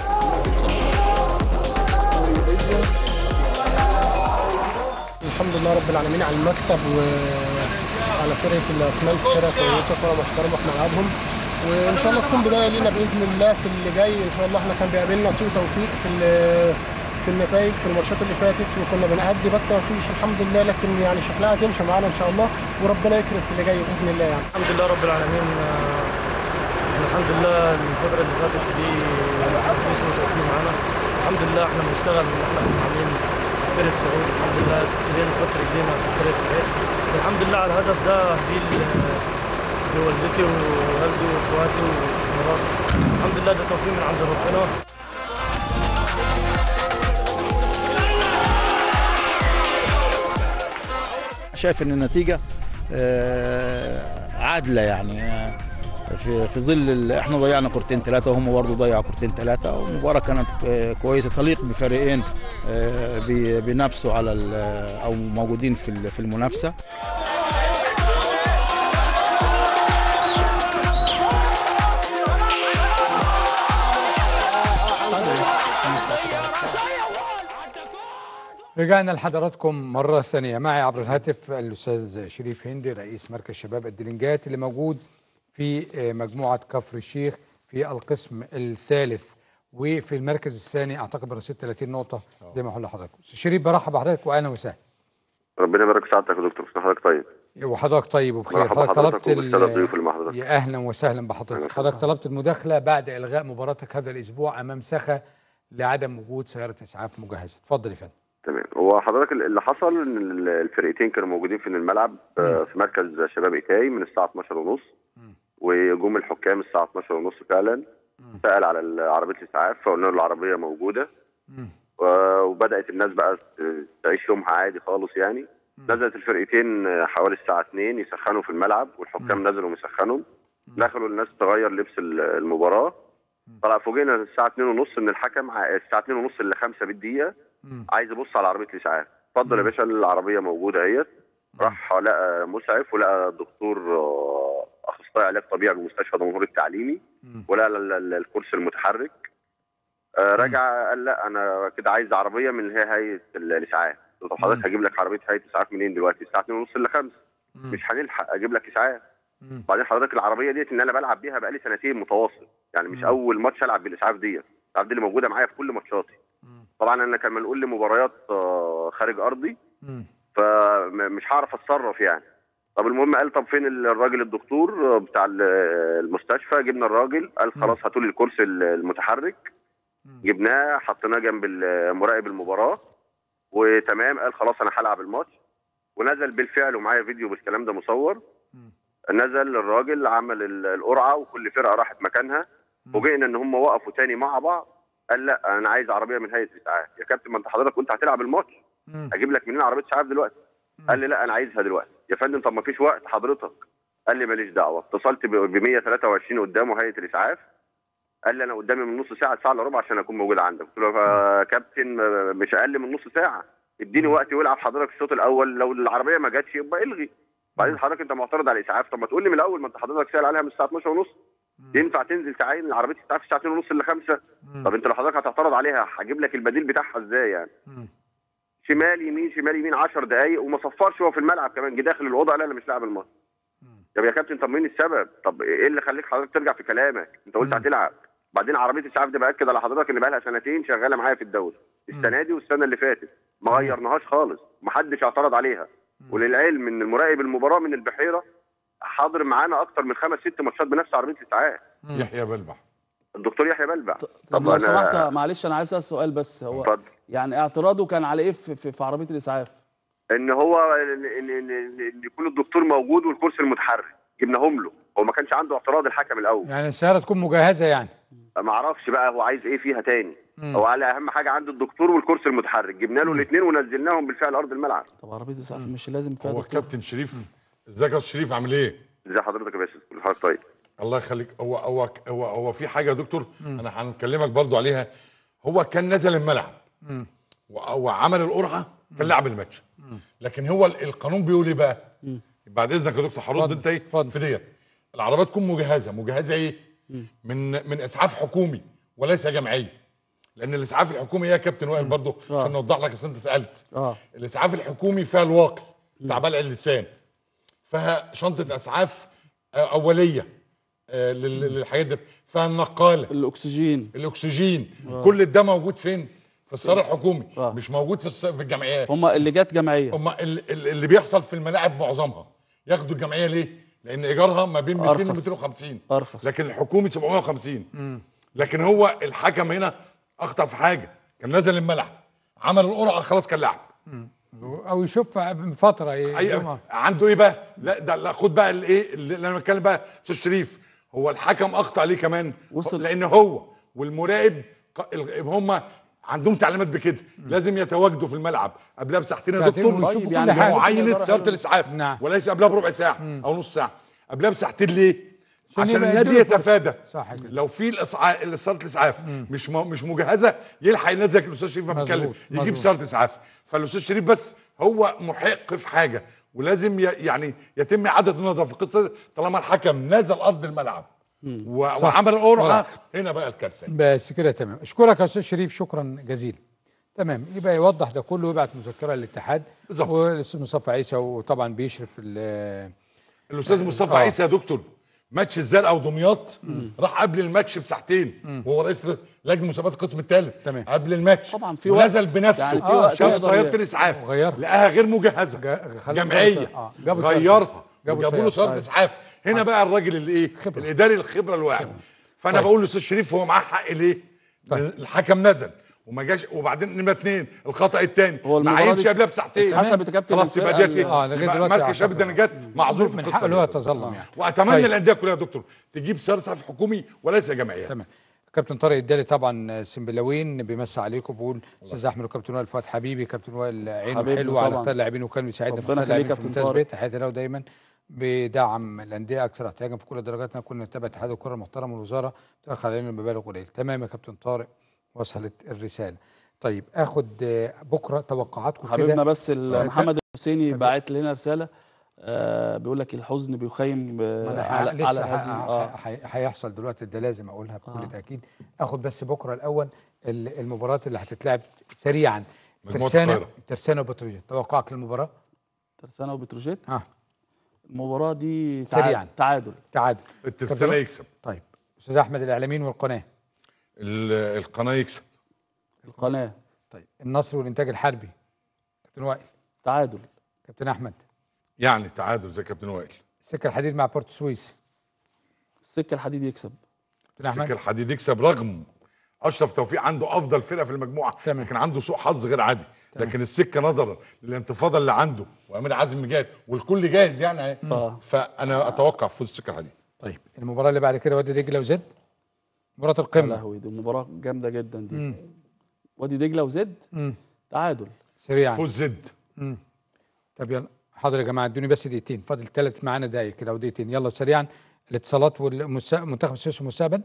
الحمد لله رب العالمين على المكسب وعلى فرقه الاسمنت فرقه كويسه فرقه محترمه في ملعبهم وان شاء الله تكون بدايه لينا باذن الله في اللي جاي ان شاء الله احنا كان بيقابلنا سوء توفيق في ال- في النتائج في الماتشات اللي فاتت وكنا بنأدي بس ما فيش الحمد لله لكن يعني شكلها هتمشي معانا ان شاء الله وربنا يكرم في اللي جاي باذن الله يعني الحمد لله رب العالمين آه، احنا الحمد لله الفترة اللي فاتت دي في سوء توفيق معانا الحمد لله احنا بنشتغل ان احنا كنا عاملين فرقة صعود الحمد لله ابتدينا نحط رجلينا في الطريق الصحيح والحمد لله على الهدف ده دي ل- لوالدتي ووالدي واخواتي ومراتي الحمد لله ده توفيق من عند ربنا شايف ان النتيجه آه، عادله يعني آه، في في ظل ال- احنا ضيعنا كورتين ثلاثه وهم برضه ضيعوا كورتين ثلاثه والمباراه كانت آه، كويسه تليق بفريقين آه، بي- بينافسوا على ال- او موجودين في ال- في المنافسه رجعنا لحضراتكم مرة ثانية معي عبر الهاتف الأستاذ شريف هندي رئيس مركز شباب الدلنجات اللي موجود في آه، مجموعة كفر الشيخ في القسم الثالث وفي المركز الثاني أعتقد برصيد 30 نقطة زي ما قلنا لحضراتكم أستاذ شريف برحب بحضرتك وأهلا وسهلا ربنا يبارك في سعادتك يا دكتور حضرتك طيب وحضرتك طيب وبخير مرحبا حضرتك بحضرتك طلبت وبالسادة ال- الضيوف اللي مع حضرتك. يا أهلا وسهلا بحضرتك حضرتك طلبت المداخلة بعد إلغاء مباراتك هذا الأسبوع أمام سخا لعدم وجود سيارة إسعاف مجهزة اتفضل يا فندم تمام هو حضرتك اللي حصل ان ال- الفرقتين كانوا موجودين في الملعب آه، في مركز شباب ايتاي من الساعه 12 ونص وجم الحكام الساعه 12 ونص فعلا سال على ال- عربيه الاسعاف فقلنا له العربيه موجوده و- وبدات الناس بقى ت- تعيش يومها عادي خالص يعني نزلت الفرقتين آه، حوالي الساعه 2 يسخنوا في الملعب والحكام نزلوا يسخنوا دخلوا الناس تغير لبس ال- المباراه طلع فوجئنا الساعه 2 ونص ان الحكم ع- الساعه 2 ونص الا 5 بالدقيقه عايز يبص على عربيه الاسعاف اتفضل يا باشا العربيه موجوده اهيت راح لقى مسعف ولقى دكتور آه، اخصائي علاج طبيعي بمستشفى دمنهور التعليمي ولقى ال- ال- الكرسي المتحرك آه، رجع قال لا انا كده عايز عربيه من اللي هي هيئه ال- الاسعاف قلت له طب حضرتك هجيب لك عربيه هيئه اسعاف منين دلوقتي الساعه 2 ونص الا 5 مش هنلحق اجيب لك اسعاف بعدين حضرتك العربيه ديت ان انا بلعب بيها بقالي سنتين متواصل يعني مش اول ماتش العب بالاسعاف ديت الاسعاف دي اللي موجوده معايا في كل ماتشاتي طبعا انا كان منقول لي مباريات آه، خارج ارضي فمش هعرف اتصرف يعني طب المهم قال طب فين الراجل الدكتور آه، بتاع ال- المستشفى جبنا الراجل قال خلاص هاتوا لي الكرسي المتحرك جبناه حطيناه جنب ال- مراقب المباراه وتمام قال خلاص انا هلعب الماتش ونزل بالفعل ومعايا فيديو بالكلام ده مصور نزل الراجل عمل ال- القرعه وكل فرقه راحت مكانها فوجئنا ان هم وقفوا تاني مع بعض قال لا انا عايز عربيه من هيئه الاسعاف يا كابتن ما انت حضرتك كنت هتلعب الماتش اجيب لك منين عربيه اسعاف دلوقتي قال لي لا انا عايزها دلوقتي يا فندم طب ما فيش وقت حضرتك قال لي ماليش دعوه اتصلت ب 123 قدامه هيئه الاسعاف قال لي انا قدامي من نص ساعه ساعه الا ربع عشان اكون موجود عندك قلت له يا كابتن آه، مش اقل من نص ساعه اديني وقت والعب حضرتك الشوط الاول لو العربيه ما جاتش يبقى الغي بعدين حضرتك انت معترض على الاسعاف طب ما تقول لي من الاول ما انت حضرتك سائل عليها من الساعه 12 ونص ينفع تنزل تعاين العربيه الاسعاف الساعه 2 ونص الا 5 طب انت لو حضرتك هتعترض عليها هجيب لك البديل بتاعها ازاي يعني شمال يمين شمال يمين 10 دقايق وما صفرش هو في الملعب كمان جه داخل الاوضه قال انا مش لاعب الماتش طب يا كابتن طب مين السبب طب ايه اللي خليك حضرتك ترجع في كلامك انت قلت هتلعب بعدين عربيه الاسعاف دي باكد على حضرتك ان بقى لها سنتين شغاله معايا في الدوري السنه دي والسنه اللي فاتت ما غيرناهاش خالص محدش اعترض عليها وللعلم ان المراقب المباراه من البحيره حاضر معانا اكتر من خمس ست ماتشات بنفس عربيه الاسعاف يحيى بلبع الدكتور يحيى بلبع طب لو سمحت معلش انا عايز اسال سؤال بس هو اتفضل. يعني اعتراضه كان على ايه في, في, في عربيه الاسعاف؟ ان هو ان ان ان إن يكون الدكتور موجود والكرسي المتحرك جبناهم له هو ما كانش عنده اعتراض الحكم الاول يعني السياره تكون مجهزه يعني ما اعرفش بقى هو عايز ايه فيها تاني مم. هو على اهم حاجه عنده الدكتور والكرسي المتحرك جبنا له الاثنين ونزلناهم بالفعل ارض الملعب طب عربيه الاسعاف مش لازم فيها هو دكتور؟ كابتن شريف ازيك يا أستاذ شريف عامل ايه؟ ازي حضرتك يا باشا كل حاجه طيب الله يخليك هو هو هو هو في حاجه يا دكتور انا هنكلمك برضو عليها هو كان نزل الملعب و- وعمل القرعه كان لعب الماتش لكن هو ال- القانون بيقول ايه بقى؟ بعد اذنك يا دكتور هرد انت ايه في ديت العربيه تكون مجهزه مجهزه ايه؟ من من اسعاف حكومي وليس جمعيه لان الاسعاف الحكومي ايه يا كابتن وائل برضو آه. عشان نوضح لك اصل انت سالت اه الاسعاف الحكومي فيها الواقي بتاع بلع اللسان فيها شنطه اسعاف آه، اوليه آه، لل- للحاجات دي فيها النقاله الاكسجين الاكسجين آه. كل ده موجود فين في الصاله الحكومي مش موجود في الص- في الجمعيات هم اللي جت جمعيه هم ال- ال- اللي بيحصل في الملاعب معظمها ياخدوا الجمعيه ليه لان ايجارها ما بين 200 و أرخص. 250 ارخص لكن الحكومي 750 لكن هو الحكم هنا اخطا في حاجه كان نزل الملعب عمل القرعه خلاص كان لعب او يشوف من فتره أي يومها. عنده ايه بقى لا ده لا خد بقى الايه اللي انا بتكلم بقى استاذ شريف هو الحكم اخطا عليه كمان وصل لان هو والمراقب ق- ال- هم عندهم تعليمات بكده لازم يتواجدوا في الملعب قبلها بساعتين يا ساعتين دكتور ويشوفوا كل يعني حاجة. معاينه سياره الاسعاف نعم. وليس قبلها بربع ساعه او نص ساعه قبلها بساعتين ليه عشان عشان يبقى النادي يديله فرصة. يتفادى صح كده لو في الاسعاف سياره الاسعاف مش م... مش مجهزه يلحق النادي زي الاستاذ شريف ما مظبوط، بيتكلم يجيب مظبوط. سياره اسعاف فالاستاذ شريف بس هو محق في حاجه ولازم ي... يعني يتم اعاده النظر في القصه دي طالما الحكم نزل ارض الملعب و... صح. وعمل القرعه صح. هنا بقى الكارثه بس كده تمام اشكرك يا استاذ شريف شكرا جزيلا تمام يبقى يوضح ده كله ويبعت مذكره للاتحاد بالظبط. والاستاذ مصطفى عيسى وطبعا بيشرف ال- الاستاذ مصطفى آه. عيسى يا دكتور ماتش الزرقاء ودمياط راح قبل الماتش بساعتين وهو رئيس لجنه مسابقات القسم الثالث تمام قبل الماتش طبعا في وقت. ونزل بنفسه يعني في وقت شاف يقدر سياره ي- الاسعاف وغيرها. لقاها غير مجهزه خلوه جمعيه جابوا سيارة. آه، جابوا سيارة. غيرها جابوا وجابوا له سيارة. سياره اسعاف هنا بقى الراجل اللي ايه الاداري الخبره الواعي فانا طيب. بقول للاستاذ شريف هو معاه حق ليه الحكم نزل وما جاش وبعدين نمره اثنين الخطا الثاني هو ما المباراة عينش دي قبلها بساعتين اتحسبت يا كابتن خلاص يبقى الفرقة ديت ال- ايه؟ اه لغايه يبقى دلوقتي مركز شباب الدنجات معذور في من القصه حقه دي. اللي هو يتظلم يعني واتمنى طيب. الانديه كلها يا دكتور تجيب سياره اسعاف حكومي وليس جمعيات تمام كابتن طارق الدالي طبعا سمبلاوين بيمسي عليكم بقول استاذ احمد وكابتن وائل فؤاد حبيبي كابتن وائل عينه حبيبنا حلو على طبعاً. اختيار اللاعبين وكان بيساعدنا في ربنا اختيار يخليك اللاعبين في كابتن ممتاز طارق. بيت تحياتي له دايما بدعم الانديه اكثر احتياجا في كل درجاتنا كنا نتابع اتحاد الكره المحترم والوزاره تدخل علينا بمبالغ قليله تمام يا كابتن طارق وصلت الرساله طيب اخد آه، بكره توقعاتكم كده حبيبنا بس ال- آه، محمد الحسيني باعت لنا رساله آه بيقول لك الحزن بيخيم آه ما أنا على لسه على ه- هذه اه ه- ه- هيحصل دلوقتي ده لازم اقولها بكل آه. تاكيد اخد بس بكره الاول ال- المباريات اللي هتتلعب سريعا مجموعة ترسانة القاهرة. ترسانة وبتروجيت توقعك للمباراه ترسانة وبتروجيت اه المباراه دي تعادل سريعا تعادل تعادل الترسانة كابتن- يكسب طيب استاذ احمد الاعلاميين والقناه ال- القناه يكسب القناه طيب النصر والانتاج الحربي كابتن وائل تعادل كابتن احمد يعني تعادل زي كابتن وائل السكه الحديد مع بورتو سويس السكه الحديد يكسب كابتن احمد السكه الحديد يكسب رغم اشرف توفيق عنده افضل فرقه في المجموعه تمام. لكن عنده سوء حظ غير عادي لكن السكه نظرا للانتفاضه اللي عنده وامير عازم جاهز والكل جاهز يعني آه. فانا اتوقع فوز السكه الحديد طيب المباراه اللي بعد كده وادي دجله وزد مباراه يا القمه لهوي دي مباراه جامده جدا دي مم. وادي دجله وزد مم. تعادل سريعا فوز زد مم. طب يلا حاضر يا جماعه ادوني بس دقيقتين فاضل ثلاث معانا دقايق كده او دقيقتين يلا سريعا الاتصالات والمنتخب السويس والمستقبل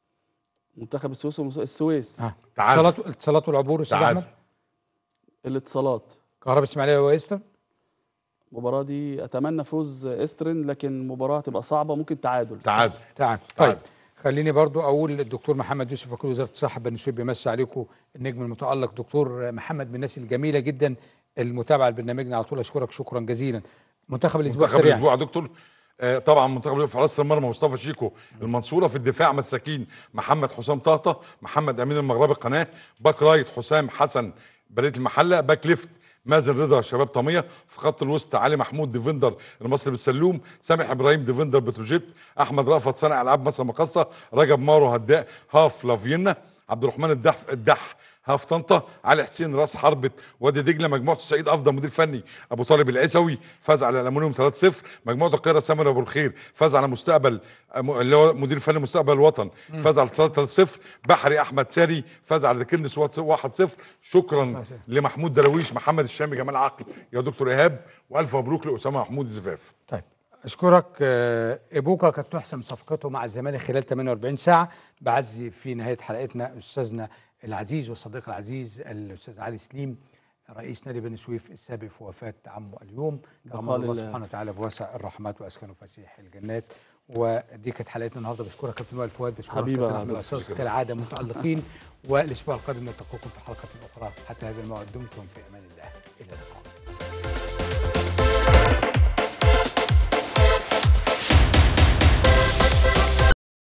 منتخب السويس والمس- السويس اه تعادل. اتصالات الاتصالات والعبور استاذ تعادل. احمد الاتصالات كهرباء اسماعيليه وايستر المباراه دي اتمنى فوز استرن لكن المباراه هتبقى صعبه ممكن تعادل تعادل تعال تعال. طيب خليني برضو اقول الدكتور محمد يوسف وكيل وزاره الصحه بني سويف بيمسي عليكم النجم المتالق دكتور محمد من الناس الجميله جدا المتابعه لبرنامجنا على طول اشكرك شكرا جزيلا منتخب الاسبوع منتخب سريعا الاسبوع يا دكتور آه، طبعا منتخب الاسبوع في حراسه المرمى مصطفى شيكو المنصوره في الدفاع مساكين محمد حسام طهطه محمد امين المغربي القناه باك رايت حسام حسن بريه المحله باك ليفت مازن رضا شباب طميه في خط الوسط علي محمود ديفندر المصري بالسلوم سامح ابراهيم ديفندر بتروجيت احمد رأفت صانع العاب مصر المقاصه رجب مارو هداء هاف لافينا عبد الرحمن الدح الدح هاف طنطا علي حسين راس حربة وادي دجله مجموعه الصعيد افضل مدير فني ابو طالب العيسوي فاز على الالومنيوم 3-0 مجموعه القاهره سامر ابو الخير فاز على مستقبل اللي هو مدير فني مستقبل الوطن مم. فاز على اتصالات 3-0 بحري احمد ساري فاز على كنس 1-0 شكرا لمحمود درويش محمد الشامي جمال عقل يا دكتور ايهاب والف مبروك لاسامه محمود الزفاف طيب اشكرك آه، ابوكا قد تحسم صفقته مع الزمالك خلال 48 ساعه بعزي في نهايه حلقتنا استاذنا العزيز والصديق العزيز الاستاذ علي سليم رئيس نادي بني سويف السابق في وفاه عمه اليوم بقال تغمد الله الله. سبحانه وتعالى بواسع الرحمات واسكنه فسيح الجنات ودي كانت حلقتنا النهارده بشكرك كابتن وائل فؤاد بشكرك حبيبي كابتن يا احمد دكتور. الاساس كالعاده متالقين والاسبوع القادم نلتقيكم في حلقه اخرى حتى هذا الموعد دمتم في امان الله